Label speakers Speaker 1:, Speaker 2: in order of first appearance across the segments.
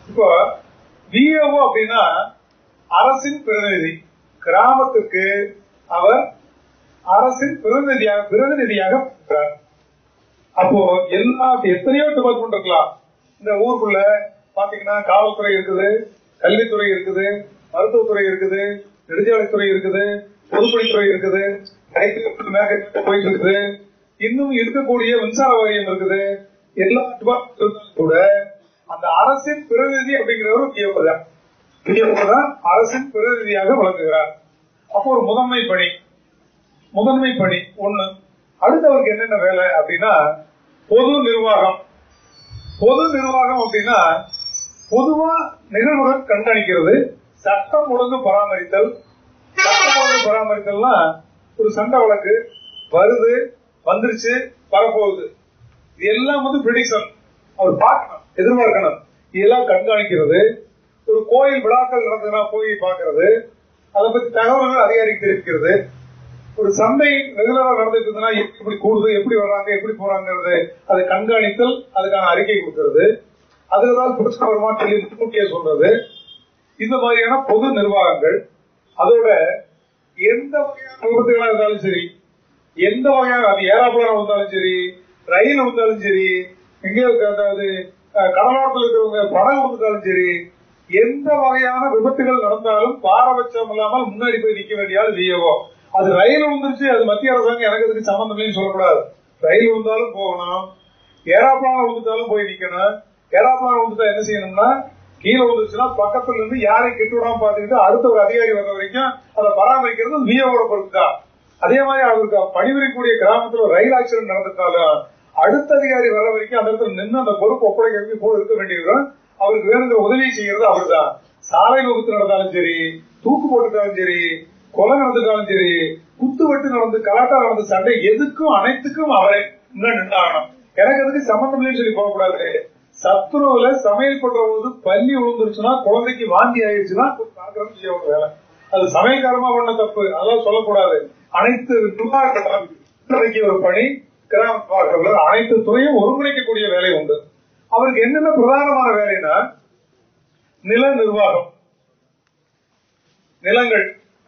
Speaker 1: இப்போ விஏஓ அப்படின்னா அரசின் பிரதிநிதி கிராமத்துக்கு அவர் அரசின் பிரதிநிதியாக பிரதிநிதியாக இருக்கிறார் அப்போ எல்லா எத்தனையோ டிபார்ட்மெண்ட் இருக்கலாம் இந்த ஊருக்குள்ள பாத்தீங்கன்னா காவல்துறை இருக்குது கல்வித்துறை இருக்குது மருத்துவத்துறை இருக்குது நெடுஞ்சாலைத்துறை இருக்குது பொதுப்பணித்துறை இருக்குது கைத்தறி மேற்கொண்டு போயிட்டு இருக்குது இன்னும் இருக்கக்கூடிய மின்சார வாரியம் இருக்குது எல்லா டிபார்ட்மெண்ட் கூட அந்த அரசின் பிரதிநிதி அப்படிங்கிறவர் விஏஓ தான் விஏஓ தான் அரசின் பிரதிநிதியாக விளங்குகிறார் அப்போ ஒரு முதன்மை பணி முதன்மை பணி ஒண்ணு அடுத்தவருக்கு என்னென்ன வேலை அப்படின்னா பொது நிர்வாகம் பொது நிர்வாகம் அப்படின்னா பொதுவா நிகழ்வுகள் கண்காணிக்கிறது சட்டம் ஒழுங்கு பராமரித்தல் சட்டம் ஒழுங்கு பராமரித்தல்னா ஒரு சண்டை வழக்கு வருது வந்துருச்சு வரப்போகுது இது எல்லாம் வந்து ப்ரிடிக்ஷன் அவர் பார்க்கணும் எதிர்பார்க்கணும் இதெல்லாம் கண்காணிக்கிறது ஒரு கோயில் விழாக்கள் நடந்ததுன்னா போய் பார்க்கிறது அதை பத்தி தகவல்கள் அதிகாரிக்கு தெரிவிக்கிறது ஒரு சந்தை ரெகுலரா நடந்துட்டு இருந்ததுன்னா எப்படி கூடுது எப்படி வர்றாங்க எப்படி போறாங்கிறது அதை கண்காணித்தல் அதுக்கான அறிக்கை கொடுக்கிறது அதுலதான் பிரச்சனை வருமானு சொல்லி முன்கூட்டியே சொல்றது இந்த மாதிரியான பொது நிர்வாகங்கள் அதோட எந்த வகையான விபத்துகளா இருந்தாலும் சரி எந்த வகையான அது ஏராளம் வந்தாலும் சரி ரயில் வந்தாலும் சரி எங்கே அதாவது அஹ், கடலோரத்தில் இருக்கிறவங்க படம் வந்தாலும் சரி எந்த வகையான விபத்துகள் நடந்தாலும் பாரபட்சம் இல்லாமல் முன்னாடி போய் நிக்க வேண்டிய ஆள் விஏஓ அது ரயில் வந்துருச்சு அது மத்திய அரசாங்கம் எனக்கு இதுக்கு சம்பந்தம் இல்லைன்னு சொல்லக்கூடாது ரயில் வந்தாலும் போகணும் ஏரோப்ளான் விழுந்துட்டாலும் போய் நிக்கணும் ஏரோப்ளான் விழுந்துட்டா என்ன செய்யணும்னா கீழே விழுந்துச்சுன்னா பக்கத்துல இருந்து யாரையும் கெட்டு விடாம பாத்துக்கிட்டு அடுத்த ஒரு அதிகாரி வர்ற வரைக்கும் அதை பராமரிக்கிறது விஏஓட பொறுப்பு தான் அதே மாதிரி அவருக்கு பணிபுரியக்கூடிய கிராமத்துல ஒரு ரயில் ஆக்சிடென்ட் நடந்துட்டாலும் அடுத்த அதிகாரி வர்ற வரைக்கும் அந்த இடத்துல நின்று அந்த பொறுப்பு ஒப்படைக்கிறதுக்கு கூட இருக்க வேண்டியவரும் அவருக்கு வேணுங்கிற உதவி செய்யறது அவர்தான் சாலை விபத்து நடந்தாலும் சரி தூக்கு போட்டுட்டாலும் சரி கொலை நடந்துட்டாலும் சரி குத்து வெட்டு நடந்து கலாட்டா நடந்த சண்டை எதுக்கும் அனைத்துக்கும் அவரை முன்னாடி நின்றாகணும் எனக்கு அதுக்கு சம்பந்தம் இல்லைன்னு சொல்லி போகக்கூடாது சத்துருவுல சமையல் பண்ற போது பள்ளி விழுந்துருச்சுன்னா குழந்தைக்கு வாந்தி ஆயிடுச்சுன்னா பார்க்கறது செய்ய ஒரு வேலை அது சமயக்காரமா பண்ண தப்பு அதெல்லாம் சொல்லக்கூடாது அனைத்து நிர்வாகத்துறைக்கு ஒரு பணி கிராம நிர்வாகத்தில் அனைத்து துறையும் ஒருங்கிணைக்கக்கூடிய வேலை உண்டு அவருக்கு என்னென்ன பிரதானமான வேலைன்னா நில நிர்வாகம் நிலங்கள்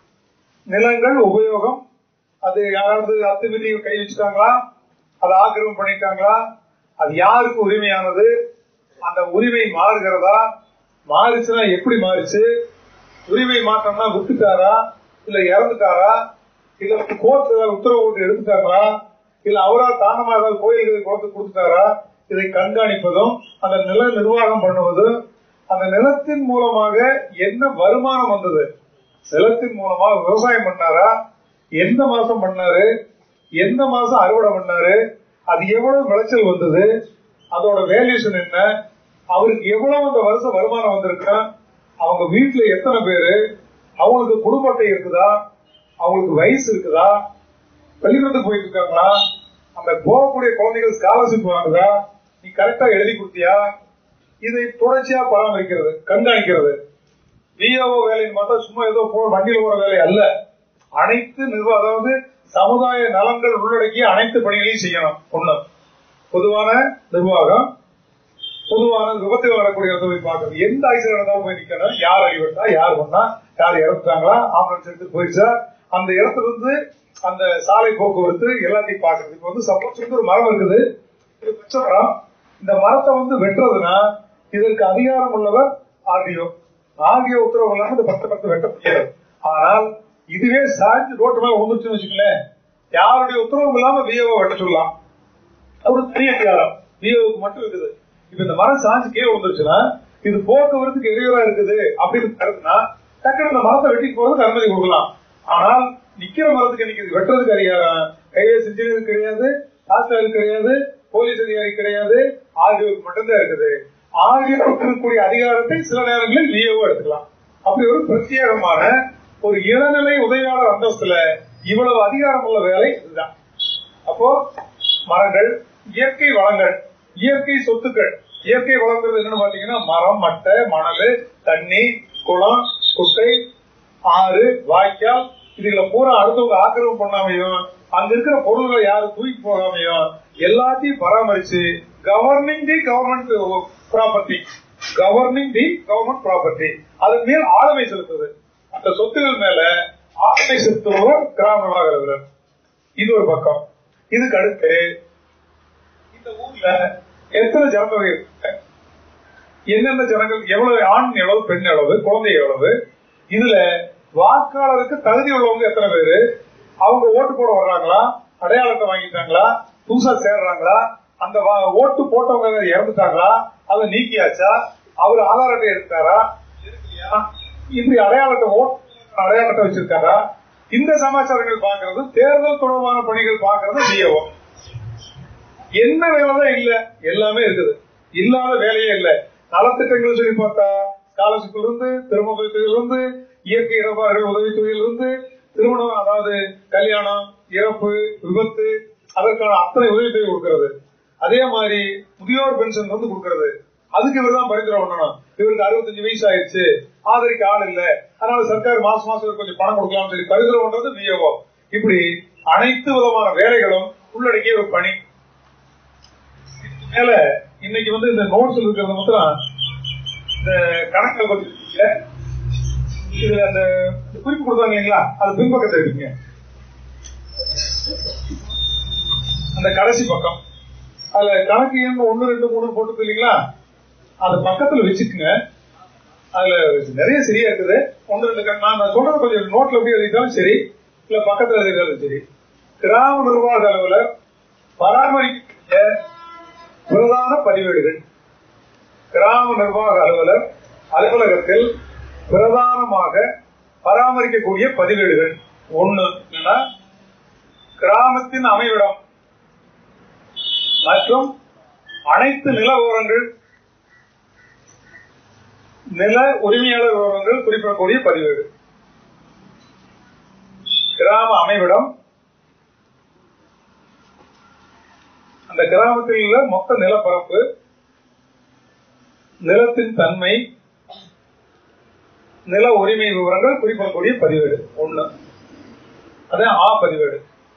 Speaker 1: நிலங்கள் உபயோகம் அது யாராவது அத்துமீறி கை வச்சுட்டாங்களா அதை ஆக்கிரமம் பண்ணிட்டாங்களா அது யாருக்கு உரிமையானது அந்த உரிமை மாறுகிறதா மாறுச்சுன்னா எப்படி மாறுச்சு உரிமை மாற்றம்னா விட்டுட்டாரா இல்ல இறந்துட்டாரா இல்ல கோர்ட் ஏதாவது உத்தரவு போட்டு எடுத்துட்டாங்களா இல்ல அவரா தானமா ஏதாவது கோயில்களுக்கு குளத்து கொடுத்துட்டாரா இதை கண்காணிப்பதும் அந்த நில நிர்வாகம் பண்ணுவதும் அந்த நிலத்தின் மூலமாக என்ன வருமானம் வந்தது நிலத்தின் மூலமா விவசாயம் பண்ணாரா எந்த மாசம் பண்ணாரு எந்த மாசம் அறுவடை பண்ணாரு அது எவ்வளவு விளைச்சல் வந்தது அதோட வேல்யூஷன் என்ன அவருக்கு எவ்வளவு அந்த வருஷம் வருமானம் வந்திருக்கா அவங்க வீட்டுல எத்தனை பேரு அவங்களுக்கு குடும்ப அட்டை இருக்குதா அவங்களுக்கு வயசு இருக்குதா பள்ளிக்கூடத்துக்கு போயிட்டு இருக்காங்களா அந்த போகக்கூடிய குழந்தைகள் ஸ்காலர்ஷிப் வாங்குதா நீ கரெக்டா எழுதி கொடுத்தியா இதை தொடர்ச்சியா பராமரிக்கிறது கண்காணிக்கிறது விஓ வேலைன்னு பார்த்தா சும்மா ஏதோ போ வண்டியில் போற வேலை அல்ல அனைத்து நிர்வாக அதாவது சமுதாய நலன்கள் உள்ளடக்கிய அனைத்து பணிகளையும் செய்யணும் ஒண்ணு பொதுவான நிர்வாகம் பொதுவான விபத்துகள் வரக்கூடிய இடத்துல போய் பார்க்கணும் எந்த ஆக்சிடென்ட் நடந்தாலும் போய் நிக்கணும் யார் அடிபட்டா யார் பண்ணா யார் இறந்துட்டாங்களா ஆம்புலன்ஸ் எடுத்து போயிடுச்சா அந்த இடத்துல இருந்து அந்த சாலை போக்குவரத்து எல்லாத்தையும் பார்க்கறது இப்ப வந்து சப்போஸ் வந்து ஒரு மரம் இருக்குது இது பச்சை மரம் இந்த மரத்தை வந்து வெட்டுறதுன்னா இதற்கு அதிகாரம் உள்ளவர் ஆர்டிஓ ஆர்டிஓ உத்தரவு இல்லாம இந்த பத்து பத்து வெட்ட முடியாது ஆனால் இதுவே சாஞ்சு ரோட்டு மேல விழுந்துருச்சுன்னு வச்சுக்கலேன் யாருடைய உத்தரவும் இல்லாம விஏஓ வெட்ட சொல்லலாம் ஒரு தனி அதிகாரம் விஓவுக்கு மட்டும் இருக்குது இப்ப இந்த மரம் சாஞ்சு கீழே விழுந்துருச்சுன்னா இது போக்குவரத்துக்கு இடையூறா இருக்குது அப்படின்னு கருதுனா டக்குனு இந்த மரத்தை வெட்டி போறதுக்கு அனுமதி கொடுக்கலாம் ஆனால் நிக்கிற மரத்துக்கு இன்னைக்கு இது வெட்டுறதுக்கு அதிகாரம் கையேஸ் இன்ஜினியர் கிடையாது தாசில்தார் கிடையாது போலீஸ் அதிகாரி கிடையாது ஆகியோருக்கு மட்டும்தான் இருக்குது ஆகியோருக்கு இருக்கக்கூடிய அதிகாரத்தை சில நேரங்களில் விஏஓ எடுத்துக்கலாம் அப்படி ஒரு பிரத்யேகமான ஒரு இளநிலை உதவியாளர் அந்தஸ்துல இவ்வளவு அதிகாரம் உள்ள வேலை இதுதான் அப்போ மரங்கள் இயற்கை வளங்கள் இயற்கை சொத்துக்கள் இயற்கை வளங்கிறது என்னன்னு பாத்தீங்கன்னா மரம் மட்டை மணல் தண்ணி குளம் குட்டை ஆறு வாய்க்கால் இதுல பூரா அடுத்தவங்க ஆக்கிரமம் பண்ணாமையும் அங்க இருக்கிற பொருள்களை யாரும் தூக்கி போகாமையும் எல்லாத்தையும் பராமரிச்சு governing the government property governing the government property அதன் மேல் ஆளுமை செலுத்துது அந்த சொத்துகள் மேல ஆளுமை செலுத்துபவர் கிராம நிர்வாக அலுவலர் இது ஒரு பக்கம் இதுக்கு அடுத்து இந்த ஊர்ல எத்தனை ஜனத்தொகை இருக்கு என்னென்ன ஜனங்கள் எவ்வளவு ஆண் எவ்வளவு பெண் எவ்வளவு குழந்தை எவ்வளவு இதுல வாக்காளருக்கு தகுதி உள்ளவங்க எத்தனை பேரு அவங்க ஓட்டு போட வர்றாங்களா அடையாளத்தை வாங்கிட்டாங்களா புதுசா சேர்றாங்களா அந்த வா- ஓட்டு போட்டவங்க இறந்துட்டாங்களா அதை நீக்கியாச்சா அவர் ஆதார் அட்டை எடுத்தாரா எடுக்கலையா? இப்படி அடையாளத்தை ஓட்டு அடையாளத்தை வச்சிருக்காரா இந்த சமாச்சாரங்கள் பாக்குறது தேர்தல் தொடர்பான பணிகள் பாக்குறது டிஓ என்ன வேலை தான் இல்ல எல்லாமே இருக்குது இல்லாத வேலையே இல்ல நலத்திட்டங்கள் சொல்லி பார்த்தா ஸ்காலர்ஷிப்ல இருந்து திருமண உதவித்தொகையில இருந்து இயற்கை இடர்பாடுகள் உதவித்தொகையில இருந்து திருமணம் அதாவது கல்யாணம் இறப்பு விபத்து அதற்கான அத்தனை உதவித்தொகை கொடுக்கிறது அதே மாதிரி முதியோர் பென்ஷன் வந்து கொடுக்கிறது அதுக்கு இவர் தான் பரிந்துரை பண்ணணும் இவருக்கு அறுபத்தஞ்சு வயசு ஆயிடுச்சு ஆதரிக்க ஆள் இல்ல அதனால சர்க்கார் மாசம் மாசம் இவருக்கு கொஞ்சம் பணம் கொடுக்கலாம்னு சொல்லி பரிந்துரை பண்றது விஓ இப்படி அனைத்து விதமான வேலைகளும் உள்ளடக்கிய ஒரு பணி மேல இன்னைக்கு வந்து இந்த நோட்ஸ் இருக்கிறது மாத்திரம் இந்த கணக்கில் கொஞ்சம் இல்ல. இதுல அந்த இந்த குறிப்பு கொடுத்தாங்க இல்லைங்களா அது பின்பக்கத்தில் இருக்குங்க அந்த கடைசி பக்கம் அதுல கணக்கு எண் ஒண்ணு ரெண்டு மூணு போட்டு இல்லைங்களா அது பக்கத்துல வச்சுக்குங்க அதுல நிறைய சரியா இருக்குது ஒன்று ரெண்டு கணக்கு நான் நான் சொல்றது கொஞ்சம் நோட்ல எப்படி எழுதிட்டாலும் சரி இல்ல பக்கத்துல எழுதிட்டாலும் சரி கிராம நிர்வாக அலுவலர் பராமரிக்க பிரதான பதிவேடுகள் கிராம நிர்வாக அலுவலர் அலுவலகத்தில் பிரதானமாக பராமரிக்கக்கூடிய பதிவேடுகள் ஒண்ணு என்னன்னா கிராமத்தின் அமைவிடம் மற்றும் அனைத்து நில விவரங்கள் நில உரிமையாளர் விவரங்கள் குறிப்பிடக்கூடிய பதிவேடு கிராம அமைவிடம் அந்த கிராமத்தில் உள்ள மொத்த நிலப்பரப்பு நிலத்தின் தன்மை நில உரிமை விவரங்கள் குறிப்பிடக்கூடிய பதிவேடு ஒண்ணு அதான் ஆ பதிவேடு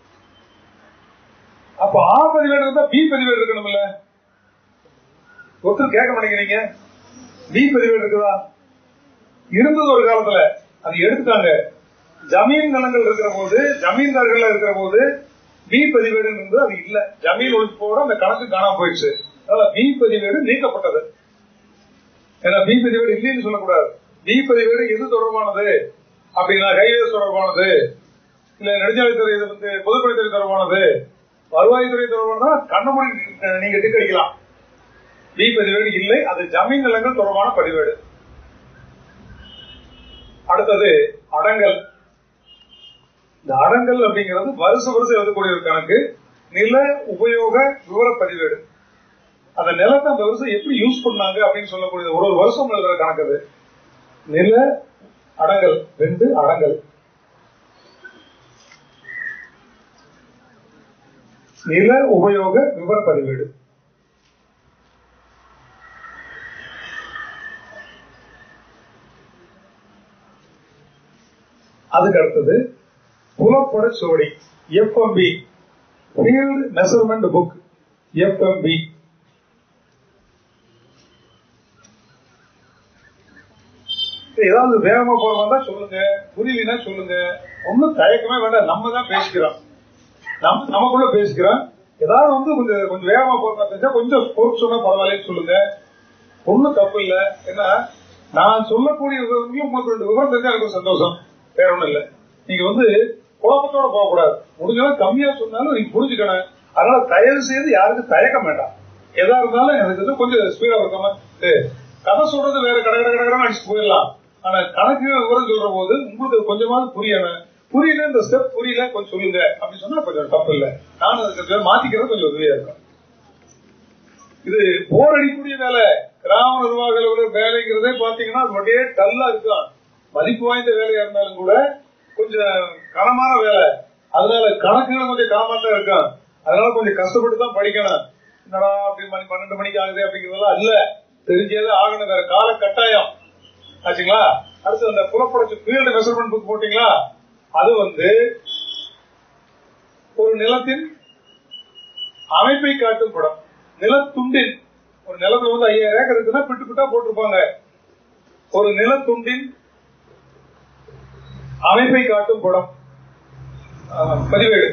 Speaker 1: அப்ப ஆ பதிவேடு இருந்தா பி பதிவேடு இருக்கணும்ல ஒருத்தர் கேட்க மாட்டேங்கிறீங்க பி பதிவேடு இருக்குதா இருந்தது ஒரு காலத்துல அது எடுத்துட்டாங்க ஜமீன் நிலங்கள் இருக்கிற போது ஜமீன்தார்கள் இருக்கிற போது பி பதிவேடு இருந்தது அது இல்ல ஜமீன் ஒழிப்போட அந்த கணக்கு காணாம போயிடுச்சு அதனால பி பதிவேடு நீக்கப்பட்டது ஏன்னா பி பதிவேடு இல்லைன்னு சொல்லக்கூடாது பி பதிவேடு எது தொடர்பானது அப்படின்னா ஹைவேஸ் தொடர்பானது இல்ல நெடுஞ்சாலைத்துறை இது வந்து பொதுப்பணித்துறை தொடர்பானது வருவாய்த்துறை தொடர்பானதா கண்ணமொழி நீங்க டிக் அடிக்கலாம் பி பதிவேடு இல்லை அது ஜமீன் நிலங்கள் தொடர்பான பதிவேடு அடுத்தது அடங்கல் இந்த அடங்கல் அப்படிங்கிறது வருஷ வருஷம் எழுதக்கூடிய ஒரு கணக்கு நில உபயோக விவர பதிவேடு அந்த நிலத்தை அந்த வருஷம் எப்படி யூஸ் பண்ணாங்க அப்படின்னு சொல்லக்கூடிய ஒரு ஒரு வருஷம் எழுதுற கணக்கு அது நில அடங்கல் ரெண்டு அடங்கல் நில உபயோக விவர பதிவேடு அதுக்கு அடுத்தது புலப்பட சுவடி FMB field measurement book FMB ஏதாவது வேகமா போறதா சொல்லுங்க புரியலன்னா சொல்லுங்க ஒன்னும் தயக்கமே வேண்டாம் நம்ம தான் பேசிக்கிறோம் நம்ம நமக்குள்ள பேசிக்கிறோம் ஏதாவது வந்து கொஞ்சம் கொஞ்சம் வேகமா போறதா தெரிஞ்சா கொஞ்சம் பொறுப்பு சொன்னா பரவாயில்லன்னு சொல்லுங்க ஒண்ணும் தப்பு இல்ல ஏன்னா நான் சொல்லக்கூடிய விவரங்களும் உங்களுக்கு ரெண்டு விவரம் தெரிஞ்சா எனக்கு ஒரு சந்தோஷம் வேற ஒண்ணும் இல்ல நீங்க வந்து குழப்பத்தோட போக கூடாது முடிஞ்சாலும் கம்மியா சொன்னாலும் நீங்க புரிஞ்சுக்கணும் அதனால தயவு செய்து யாருக்கும் தயக்கம் வேண்டாம் எதா இருந்தாலும் எனக்கு வந்து கொஞ்சம் ஸ்பீடா இருக்காம ஏய், கதை சொல்றது வேற கடை கடை கடை அடிச்சு போயிடலாம் ஆனா கணக்கு விவரம் சொல்ற போது உங்களுக்கு கொஞ்சமாவது புரியணும் புரியல இந்த ஸ்டெப் புரியல கொஞ்சம் சொல்லுங்க அப்படின்னு சொன்னா கொஞ்சம் தப்பு இல்ல நானும் அதுக்கு மாத்திக்கிறது கொஞ்சம் உதவியா இருக்கும் இது போர் அடிக்கக்கூடிய வேலை கிராம நிர்வாக அலுவலர் வேலைங்கிறதே பாத்தீங்கன்னா அது அப்படியே டல்லா இருக்கும் மதிப்பு வாய்ந்த வேலையா இருந்தாலும் கூட கொஞ்சம் கனமான வேலை அதனால கணக்குகளும் கொஞ்சம் கனமா தான் இருக்கும் அதனால கொஞ்சம் கஷ்டப்பட்டு தான் படிக்கணும் என்னடா அப்படி மணி பன்னெண்டு மணிக்கு ஆகுது அப்படிங்கறதெல்லாம் இல்ல தெரிஞ்சது ஆகணும் வேற கால கட்டாயம் ஆச்சுங்களா அடுத்து அந்த புலப்படச்சு ஃபீல்டு மெஷர்மெண்ட் புக் போட்டீங்களா அது வந்து ஒரு நிலத்தின் அமைப்பை காட்டும் படம் நிலத்துண்டின் ஒரு நிலத்துல வந்து ஐயாயிரம் ஏக்கர் இருக்குன்னா பிட்டு பிட்டா போட்டிருப்பாங்க ஒரு நிலத்துண்டின் அமைப்பை காட்டும் படம் ஆஹ், பதிவேடு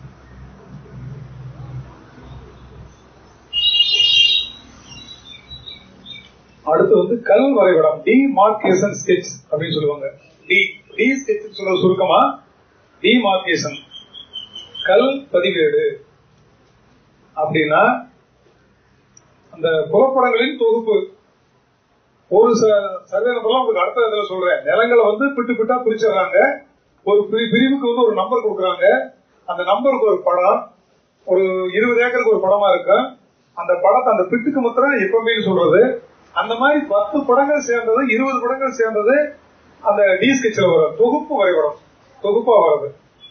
Speaker 1: அடுத்து வந்து கல் வரைபடம் டி மார்க்கேஷன் ஸ்கெட்ச் அப்படின்னு சொல்லுவாங்க டி டி ஸ்கெட்ச் சொல்ற சுருக்கமா டி மார்க்கேஷன் கல் பதிவேடு அப்படின்னா அந்த புறப்படங்களின் தொகுப்பு ஒரு சர்வே நம்பர்லாம் உங்களுக்கு அடுத்த இதுல சொல்றேன் நிலங்களை வந்து பிட்டு பிட்டா பிரிச்சிடுறாங்க ஒரு பிரி- பிரிவுக்கு வந்து ஒரு நம்பர் கொடுக்குறாங்க அந்த நம்பருக்கு ஒரு படம் ஒரு இருபது ஏக்கருக்கு ஒரு படமா இருக்கு அந்த படத்தை அந்த பிட்டுக்கு மாத்திரம் எப்பவுமே சொல்றது அந்த மாதிரி பத்து படங்கள் சேர்ந்தது இருபது படங்கள் சேர்ந்தது அந்த டி ஸ்கெட்சில் வரும் தொகுப்பு வரைபடம் தொகுப்பா வருது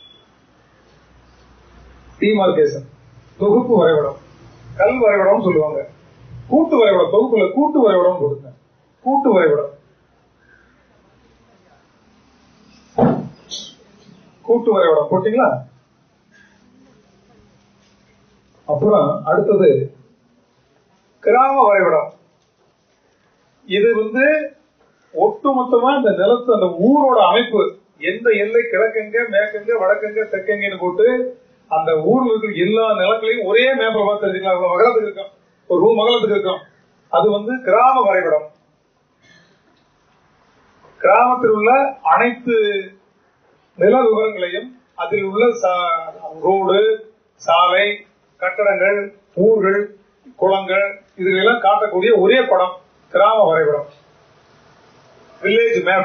Speaker 1: டிமார்கேஷன் தொகுப்பு வரைபடம் கல் வரைபடம் சொல்லுவாங்க கூட்டு வரைபடம் தொகுப்புல கூட்டு வரைபடம் போடுங்க கூட்டு வரைபடம் கூட்டு வரைபடம் போட்டீங்களா அப்புறம் அடுத்தது கிராம வரைபடம் இது வந்து ஒட்டுமொத்தமா இந்த நிலத்து அந்த ஊரோட அமைப்பு எந்த எல்லை கிழக்கெங்க மேற்கெங்க வடக்கெங்க தெற்கெங்கன்னு போட்டு அந்த ஊர்ல இருக்கிற எல்லா நிலங்களையும் ஒரே மேப்ல பார்த்து தெரிஞ்சுக்கலாம் இவ்வளவு மகளத்துக்கு இருக்கும் ஒரு ரூம் மகளத்துக்கு இருக்கும் அது வந்து கிராம வரைபடம் கிராமத்தில் உள்ள அனைத்து நில விவரங்களையும் அதில் உள்ள சா- ரோடு சாலை கட்டடங்கள் ஊர்கள் குளங்கள் இதுகளெல்லாம் காட்டக்கூடிய ஒரே படம் கிராம வரைபடம் வில்லேஜ் மேப்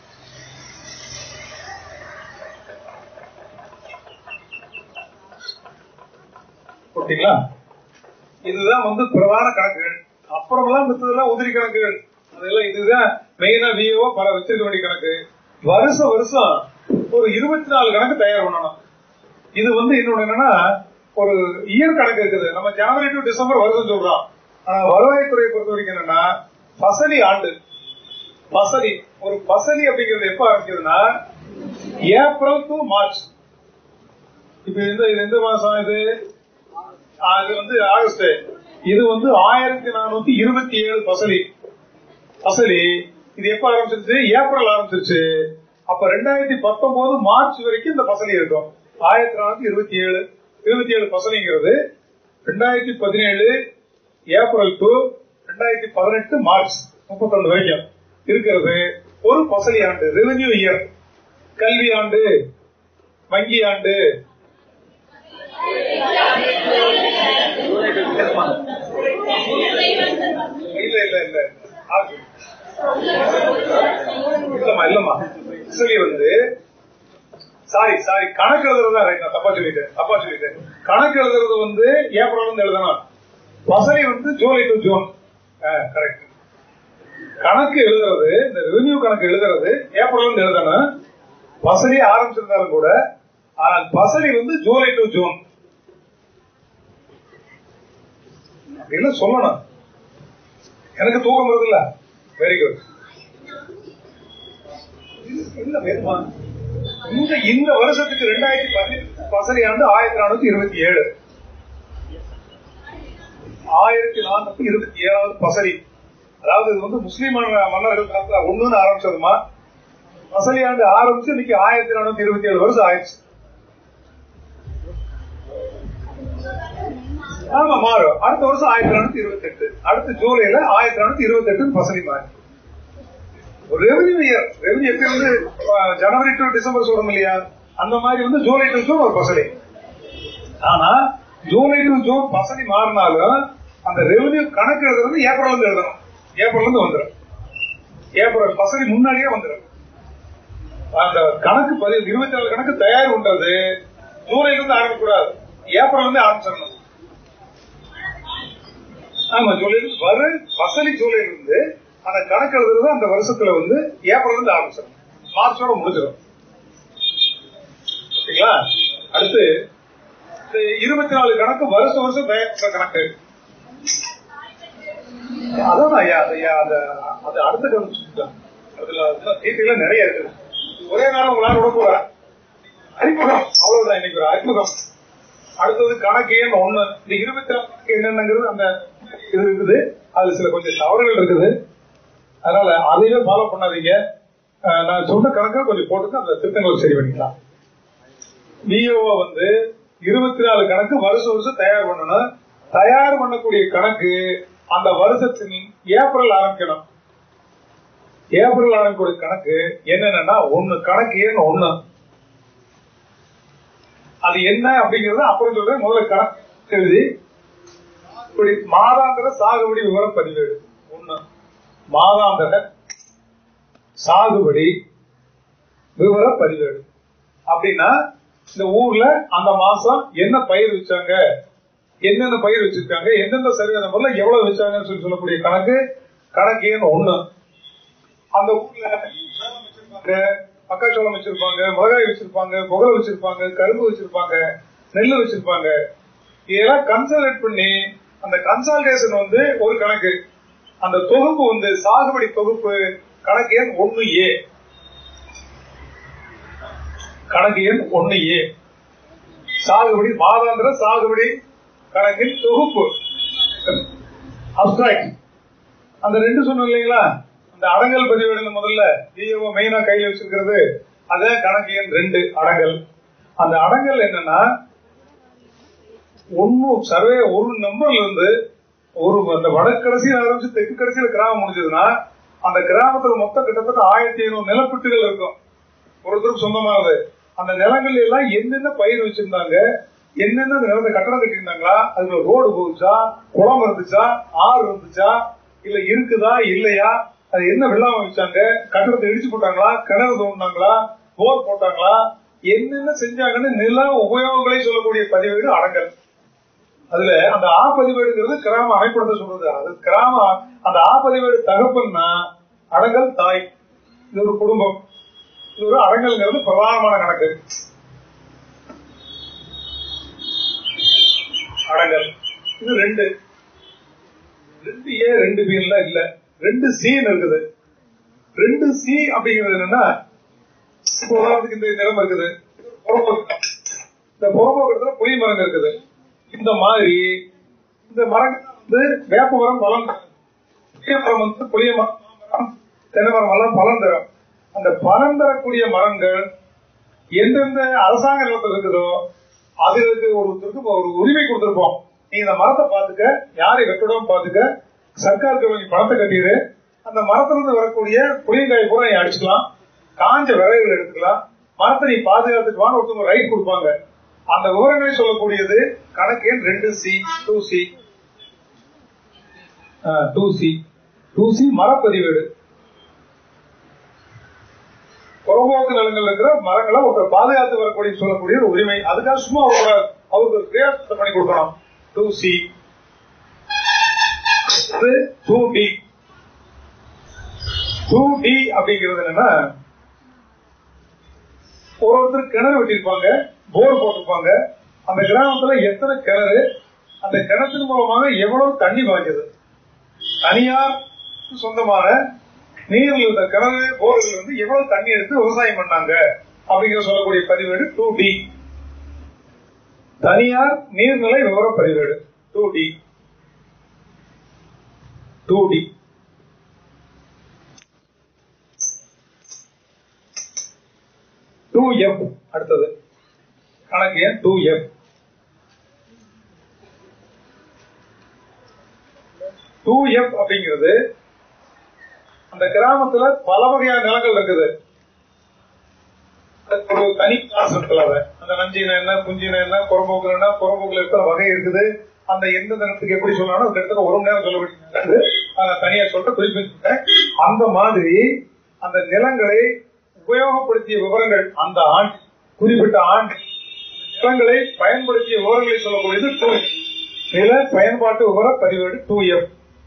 Speaker 1: ஓகேங்களா இதுதான் வந்து பிரதான கணக்குகள் அப்புறமெல்லாம் மித்ததெல்லாம் உதிரி கணக்குகள் அதெல்லாம் இதுதான் மெயினா விஓ பல வச்சிருக்க வேண்டிய கணக்கு வருஷம் வருஷம் ஒரு இருபத்தி நாலு கணக்கு தயார் பண்ணணும் இது வந்து இன்னொன்னு என்னன்னா ஒரு இயர் கணக்கு இருக்குது நம்ம ஜனவரி டு டிசம்பர் வருஷம் சொல்றோம் ஆனா வருவாய்த்துறையை பொறுத்த வரைக்கும் என்னன்னா பசலி ஆண்டு பசலி ஒரு பசலி அப்படிங்கிறது எப்ப ஆரம்பிக்குதுன்னா ஏப்ரல் டு மார்ச் இப்ப இந்த இது எந்த மாசம் இது ஆ, இது வந்து ஆகஸ்ட் இது வந்து ஆயிரத்தி நானூத்தி இருபத்தி ஏழு பசலி பசலி இது எப்ப ஆரம்பிச்சிருச்சு ஏப்ரல் ஆரம்பிச்சிருச்சு அப்ப ரெண்டாயிரத்தி பத்தொன்பது மார்ச் வரைக்கும் இந்த பசலி இருக்கும் ஆயிரத்தி நானூத்தி இருபத்தி ஏழு இருபத்தி ஏழு பசலிங்கிறது ரெண்டாயிரத்தி பதினேழு ஏப்ரல் டு ரெண்டாயிரத்தி பதினெட்டு மார்ச் முப்பத்தொன்னு வரைக்கும் இருக்கிறது ஒரு பசலி ஆண்டு ரெவென்யூ இயர் கல்வி ஆண்டு வங்கி ஆண்டு இல்ல இல்ல இல்ல ஆகு. இல்லம்மா இல்லம்மா ஆக்சுவலி வந்து சாரி சாரி கணக்கு எழுதுறதா ரைட் நான் தப்பா சொல்லிட்டேன் தப்பா சொல்லிட்டேன் கணக்கு எழுதுறது வந்து ஏப்ரல் இருந்து எழுதணும் பசலி வந்து ஜூலை டு ஜூன் கரெக்ட் கணக்கு எழுதுறது இந்த ரெவென்யூ கணக்கு எழுதுறது ஏப்ரல் இருந்து எழுதணும் பசலி ஆரம்பிச்சிருந்தாலும் கூட ஆனால் பசலி வந்து ஜூலை டு ஜூன் அப்படின்னு சொல்லணும் எனக்கு தூக்கம் வருது இல்ல வெரி குட் இல்ல வேணுமா இந்த இந்த வருஷத்துக்கு ரெண்டாயிரத்தி பதினெட்டு பசலி ஆண்டு ஆயிரத்தி நானூத்தி இருபத்தி ஏழு ஆயிரத்தி நானூத்தி இருபத்தி ஏழாவது பசலி அதாவது இது வந்து முஸ்லீம் மன்ன- மன்னர்கள் காலத்துல ஒண்ணுன்னு ஆரம்பிச்சதுமா பசலி ஆண்டு ஆரம்பிச்சு இன்னைக்கு ஆயிரத்தி நானூத்தி இருபத்தி ஏழு வருஷம் ஆயிடுச்சு ஆமா மாறும் அடுத்த வருஷம் ஆயிரத்தி நானூத்தி இருபத்தி எட்டு அடுத்த ஜூலைல ஆயிரத்தி நானூத்தி இருபத்தி எட்டு பசலி மாறி ஒரு ரெவன்யூ இயர் ரெவன்யூ எப்படி வந்து அஹ், ஜனவரி டு டிசம்பர் சொல்றோம் இல்லையா அந்த மாதிரி வந்து ஜூலை டு ஜூன் ஒரு பசலி ஆனா ஜூலை டு ஜூன் பசலி மாறினாலும் அந்த ரெவன்யூ கணக்கு எழுதுறது ஏப்ரல் இருந்து எழுதணும் ஏப்ரல் இருந்து வந்துடும் ஏப்ரல் பசலி முன்னாடியே வந்துடும் அந்த கணக்கு பதிவு இருபத்தி நாலு கணக்கு தயார் பண்றது ஜூலைல இருந்து ஆரம்பிக்க கூடாது ஏப்ரல் இருந்து ஆரம்பிச்சிடணும் ஆமா ஜூலை வர பசலி ஜூலைல இருந்து அந்த கணக்கு எழுதுறது அந்த வருஷத்துல வந்து ஏப்ரல் இருந்து ஆரம்பிச்சிடும் மார்ச்சோட முடிஞ்சிடும் ஓகேங்களா அடுத்து இந்த இருபத்தி நாலு கணக்கு வருஷம் வருஷம் தயாரிக்கிற கணக்கு அதான் ஐயா அது ஐயா அது அது அடுத்த கவனிச்சுக்கலாம் அதுல டீட்டெயிலா நிறைய இருக்கு ஒரே நேரம் உங்களால விட போற அறிமுகம் அவ்வளவுதான் இன்னைக்கு ஒரு அறிமுகம் அடுத்தது கணக்கு எண் ஒண்ணு இந்த இருபத்தி நாலு என்னங்கிறது அந்த இது இருக்குது அது சில கொஞ்சம் தவறுகள் இருக்குது அதனால அதையே ஃபாலோ பண்ணாதீங்க அஹ் நான் சொன்ன கணக்கை கொஞ்சம் போட்டுட்டு அந்த திட்டங்களை சரி பண்ணிக்கலாம் விஓ வந்து இருபத்தி நாலு கணக்கு வருஷம் வருஷம் தயார் பண்ணணும் தயார் பண்ணக்கூடிய கணக்கு அந்த வருஷத்தின் ஏப்ரல் ஆரம்பிக்கணும் ஏப்ரல் ஆரம்பிக்கூடிய கணக்கு என்னன்னா ஒண்ணு கணக்கு ஏன் ஒண்ணு அது என்ன அப்படிங்கறது அப்புறம் சொல்றேன் முதல்ல கணக்கு எழுதி இப்படி மாதாந்திர சாகுபடி விவர பதிவேடு ஒண்ணு மாதாந்திர சாகுபடி விவர பதிவேடு அப்படின்னா இந்த ஊர்ல அந்த மாசம் என்ன பயிர் வச்சாங்க என்னென்ன பயிர் வச்சிருக்காங்க எந்தெந்த சர்வே நம்பர்ல எவ்வளவு வச்சாங்கன்னு சொல்லி சொல்லக்கூடிய கணக்கு கணக்கு எண் ஒண்ணு அந்த ஊர்ல சோளம் வச்சிருப்பாங்க மக்காச்சோளம் வச்சிருப்பாங்க மிளகாய் வச்சிருப்பாங்க புகழ வச்சிருப்பாங்க கரும்பு வச்சிருப்பாங்க நெல் வச்சிருப்பாங்க இதெல்லாம் கன்சல்டேட் பண்ணி அந்த கன்சால்டேஷன் வந்து ஒரு கணக்கு அந்த தொகுப்பு வந்து சாகுபடி தொகுப்பு கணக்கு எண் ஒன்னு ஏ கணக்கு எண் ஒன்னு ஏ சாகுபடி மாதாந்திர சாகுபடி கணக்கின் தொகுப்பு அப்டிராக்ட் அந்த ரெண்டு சொன்னோம் இல்லைங்களா அந்த அடங்கல் பதிவேடு முதல்ல டிஓ மெயினா கையில வச்சிருக்கிறது அதே கணக்கு எண் ரெண்டு அடங்கல் அந்த அடங்கல் என்னன்னா ஒன்னு சர்வே ஒரு நம்பர்ல இருந்து ஒரு அந்த வடக்கு கடைசியில் ஆரம்பிச்சு தெற்கு கடைசியில கிராமம் முடிஞ்சதுன்னா அந்த கிராமத்துல மொத்தம் கிட்டத்தட்ட ஆயிரத்தி ஐநூறு நிலப்பட்டுகள் இருக்கும் ஒருத்தருக்கு சொந்தமானது அந்த நிலங்கள்ல எல்லாம் என்னென்ன பயிர் வச்சிருந்தாங்க என்னென்ன அந்த நிலத்தை கட்டடம் கட்டியிருந்தாங்களா அதுல ரோடு போகுச்சா குளம் இருந்துச்சா ஆறு இருந்துச்சா இல்ல இருக்குதா இல்லையா அது என்ன வெள்ளாம வச்சாங்க கட்டடத்தை இடிச்சு போட்டாங்களா கிணறு தோண்டினாங்களா போர் போட்டாங்களா என்னென்ன செஞ்சாங்கன்னு நில உபயோகங்களை சொல்லக்கூடிய பதிவேடு அடங்கல் அதுல அந்த ஆ பதிவேடுங்கிறது கிராம அமைப்படுத்த சொல்றது அது கிராம அந்த ஆ பதிவேடு தகப்பன்னா அடங்கல் தாய் இது ஒரு குடும்பம் இது ஒரு அடங்கல்ங்கிறது பிரதானமான கணக்கு அடங்கல் இது ரெண்டு ரெண்டு ஏ ரெண்டு பி எல்லாம் இல்ல ரெண்டு சி இருக்குது ரெண்டு சி அப்படிங்கிறது என்னன்னா இப்போ உதாரணத்துக்கு இந்த நிலம் இருக்குது புறம்போக்கு இந்த புறம்போக்கு புளிய மரம் இருக்குது இந்த மாதிரி இந்த மரங்கள் வந்து வேப்ப மரம் பலன் தரும். புளிய மரம் வந்து புளிய மரம் மாமரம், தென்னை மரம் எல்லாம் பலன் தரும் அந்த பலன் தரக்கூடிய மரங்கள் எந்தெந்த அரசாங்க நிலத்தில் இருக்குதோ அதுக்கு ஒருத்தருக்கு ஒரு உரிமை கொடுத்திருப்போம் நீ இந்த மரத்தை பாத்துக்க யாரை வெட்டணும் பாத்துக்க சர்க்காருக்கு கொஞ்சம் பணத்தை கட்டிடு அந்த மரத்திலிருந்து வரக்கூடிய புளியங்காய் பூரா நீ அடிச்சுக்கலாம் காஞ்ச விறகுகள் எடுத்துக்கலாம் மரத்தை நீ பாதுகாத்துட்டு வான்னு ஒருத்தவங்க ரைட் கொடுப்பாங்க அந்த விவரங்களை சொல்லக்கூடியது கணக்கு எண் ரெண்டு C two C two C two C மரப்பதிவேடு புறம்போக்கு நிலங்கள் இருக்கிற மரங்களை ஒருத்தர் பாதுகாத்து வரக்கூடிய சொல்லக்கூடிய ஒரு உரிமை அதுக்காக சும்மா அவரோட அவருக்கு கிரியாசத்தை பண்ணி கொடுக்கணும் two C two D two D அப்படிங்கிறது என்னன்னா ஒரு ஒருத்தர் கிணறு வெட்டியிருப்பாங்க போர் போட்டிருப்பாங்க அந்த கிராமத்துல எத்தனை கிணறு அந்த கிணத்தின் மூலமாக எவ்வளவு தண்ணி பாய்ச்சது தனியார் சொந்தமான நீரில் இருந்த கிணறு போர்கள் வந்து எவ்வளவு தண்ணி எடுத்து விவசாயம் பண்ணாங்க அப்படிங்கிற சொல்லக்கூடிய பதிவேடு டூ டி தனியார் நீர்நிலை விவர பதிவேடு two D two D two F அடுத்தது கணக்கு எண் டூ எஃப் டூ எஃப் அப்படிங்கிறது அந்த கிராமத்துல பல வகையான நிலங்கள் இருக்குது அதுக்கு ஒரு தனி கிளாஸ் இருக்குல்ல அதை. அந்த நஞ்சின என்ன குஞ்சின என்ன புறம்போக்கு என்ன புறம்போக்குல இருக்கிற வகை இருக்குது அந்த எந்த நிலத்துக்கு எப்படி சொல்லணும் அந்த இடத்துல ஒரு மணி நேரம் சொல்ல வேண்டியது அதை தனியா சொல்லிட்டு குறிப்பிட்டிருக்கேன் அந்த மாதிரி அந்த நிலங்களை உபயோகப்படுத்திய விவரங்கள் அந்த ஆண்டு குறிப்பிட்ட ஆண்டு நிலங்களை பயன்படுத்திய விவரங்களை சொல்லக்கூடியது டூ நில பயன்பாட்டு விவர பதிவேடு டூ எஃப்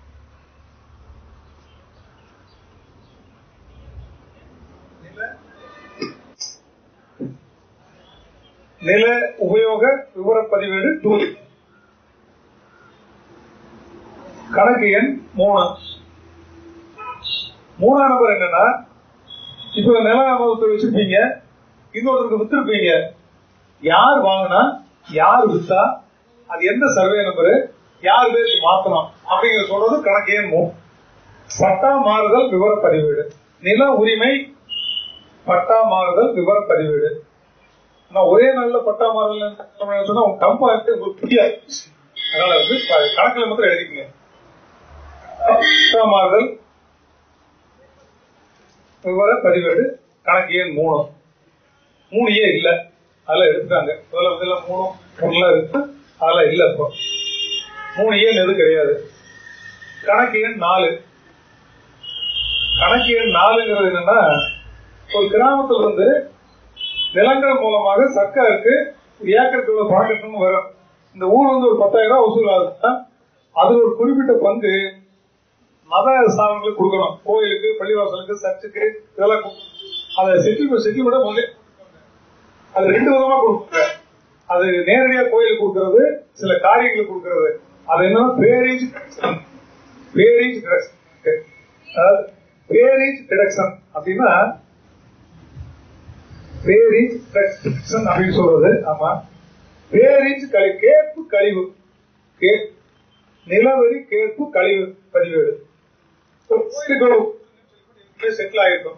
Speaker 1: நில உபயோக விவர பதிவேடு டூ கணக்கு எண் மூணு மூணாம் நம்பர் என்னன்னா இப்ப நில அமௌண்ட் வச்சிருப்பீங்க இன்னொருத்தருக்கு வித்திருப்பீங்க யார் வாங்கினா யார் வித்தா அது எந்த சர்வே நம்பர் யார் பேருக்கு மாத்தணும் அப்படிங்கிற சொல்றது கணக்கு எண் மூணு பட்டா மாறுதல் விவர பதிவேடு நில உரிமை பட்டா மாறுதல் விவர பதிவேடு ஆனா ஒரே நல்ல பட்டா மாறுதல் சொன்னா உங்க கம்பா உங்களுக்கு புரியாது அதனால வந்து ப- கணக்குல மட்டும் எழுதிக்கங்க பட்டா மாறுதல் விவர பதிவேடு கணக்கு எண் மூணு மூணு ஏ இல்ல அதெல்லாம் எடுத்துட்டாங்க முதல்ல முதல்ல மூணு ஒண்ணுலாம் இருக்கு அதெல்லாம் இல்ல இப்போ மூணு ஏன் எது கிடையாது கணக்கு எண் நாலு கணக்கு எண் நாலுங்கிறது என்னன்னா ஒரு கிராமத்துல இருந்து நிலங்கள் மூலமாக சர்க்காருக்கு ஒரு ஏக்கருக்கு இவ்வளவு பணம் கட்டணும்னு வரும் இந்த ஊர் வந்து ஒரு பத்தாயிரம் ரூபாய் வசூல் ஆகுதுன்னா அது ஒரு குறிப்பிட்ட பங்கு மத ஸ்தாபனங்களுக்கு கொடுக்கணும் கோயிலுக்கு பள்ளிவாசலுக்கு சர்ச்சுக்கு இதெல்லாம் கொடுக்கணும். அதை செட்டில் செட்டில்மெண்ட் முதல்ல அது ரெண்டு விதமா கொடுக்குறாங்க அது நேரடியா கோயிலுக்கு கொடுக்கறது சில காரியங்களுக்கு கொடுக்கறது அது என்னன்னா பேரேஜ் பேரேஜ் பேரேஜ் டிடக்ஷன் அப்படின்னா பேரேஜ் டிடக்ஷன் அப்படின்னு சொல்றது ஆமா பேரேஜ் கழி கேட்பு கழிவு கே நிலவரி கேட்பு கழிவு பதிவேடு ஒரு கோயிலுக்கு செட்டில் ஆயிருக்கும்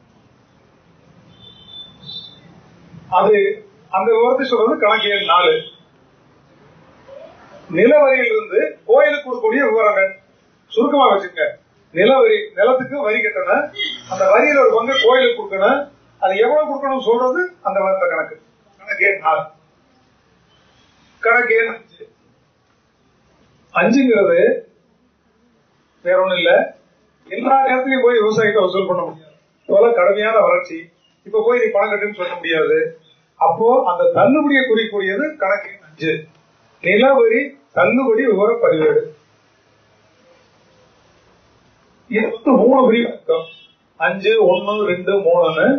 Speaker 1: அது அந்த விவரத்தை சொல்றது கணக்கு எண் நாலு நிலவரியிலிருந்து கோயிலுக்கு கொடுக்கக்கூடிய விவரங்கள் சுருக்கமா வச்சுக்க நிலவரி நிலத்துக்கு வரி கட்டணும் அந்த வரியில ஒரு பங்கு கோயிலுக்கு கொடுக்கணும் அது எவ்வளவு கொடுக்கணும் சொல்றது அந்த அந்த கணக்கு கணக்கு எண் நாலு கணக்கு எண் அஞ்சு அஞ்சுங்கிறது வேற ஒண்ணும் இல்ல எல்லா நேரத்திலையும் போய் விவசாயத்தை வசூல் பண்ண முடியாது இப்போலாம் கடுமையான வறட்சி இப்ப போய் நீ பணம் கட்டுன்னு சொல்ல முடியாது அப்போ அந்த தள்ளுபடியை குறிக்கூடியது கணக்கு எண் அஞ்சு நிலவரி தள்ளுபடி விவர பதிவேடு இது வந்து மூணு பிரிவு இருக்கும் அஞ்சு ஒன்னு ரெண்டு மூணுன்னு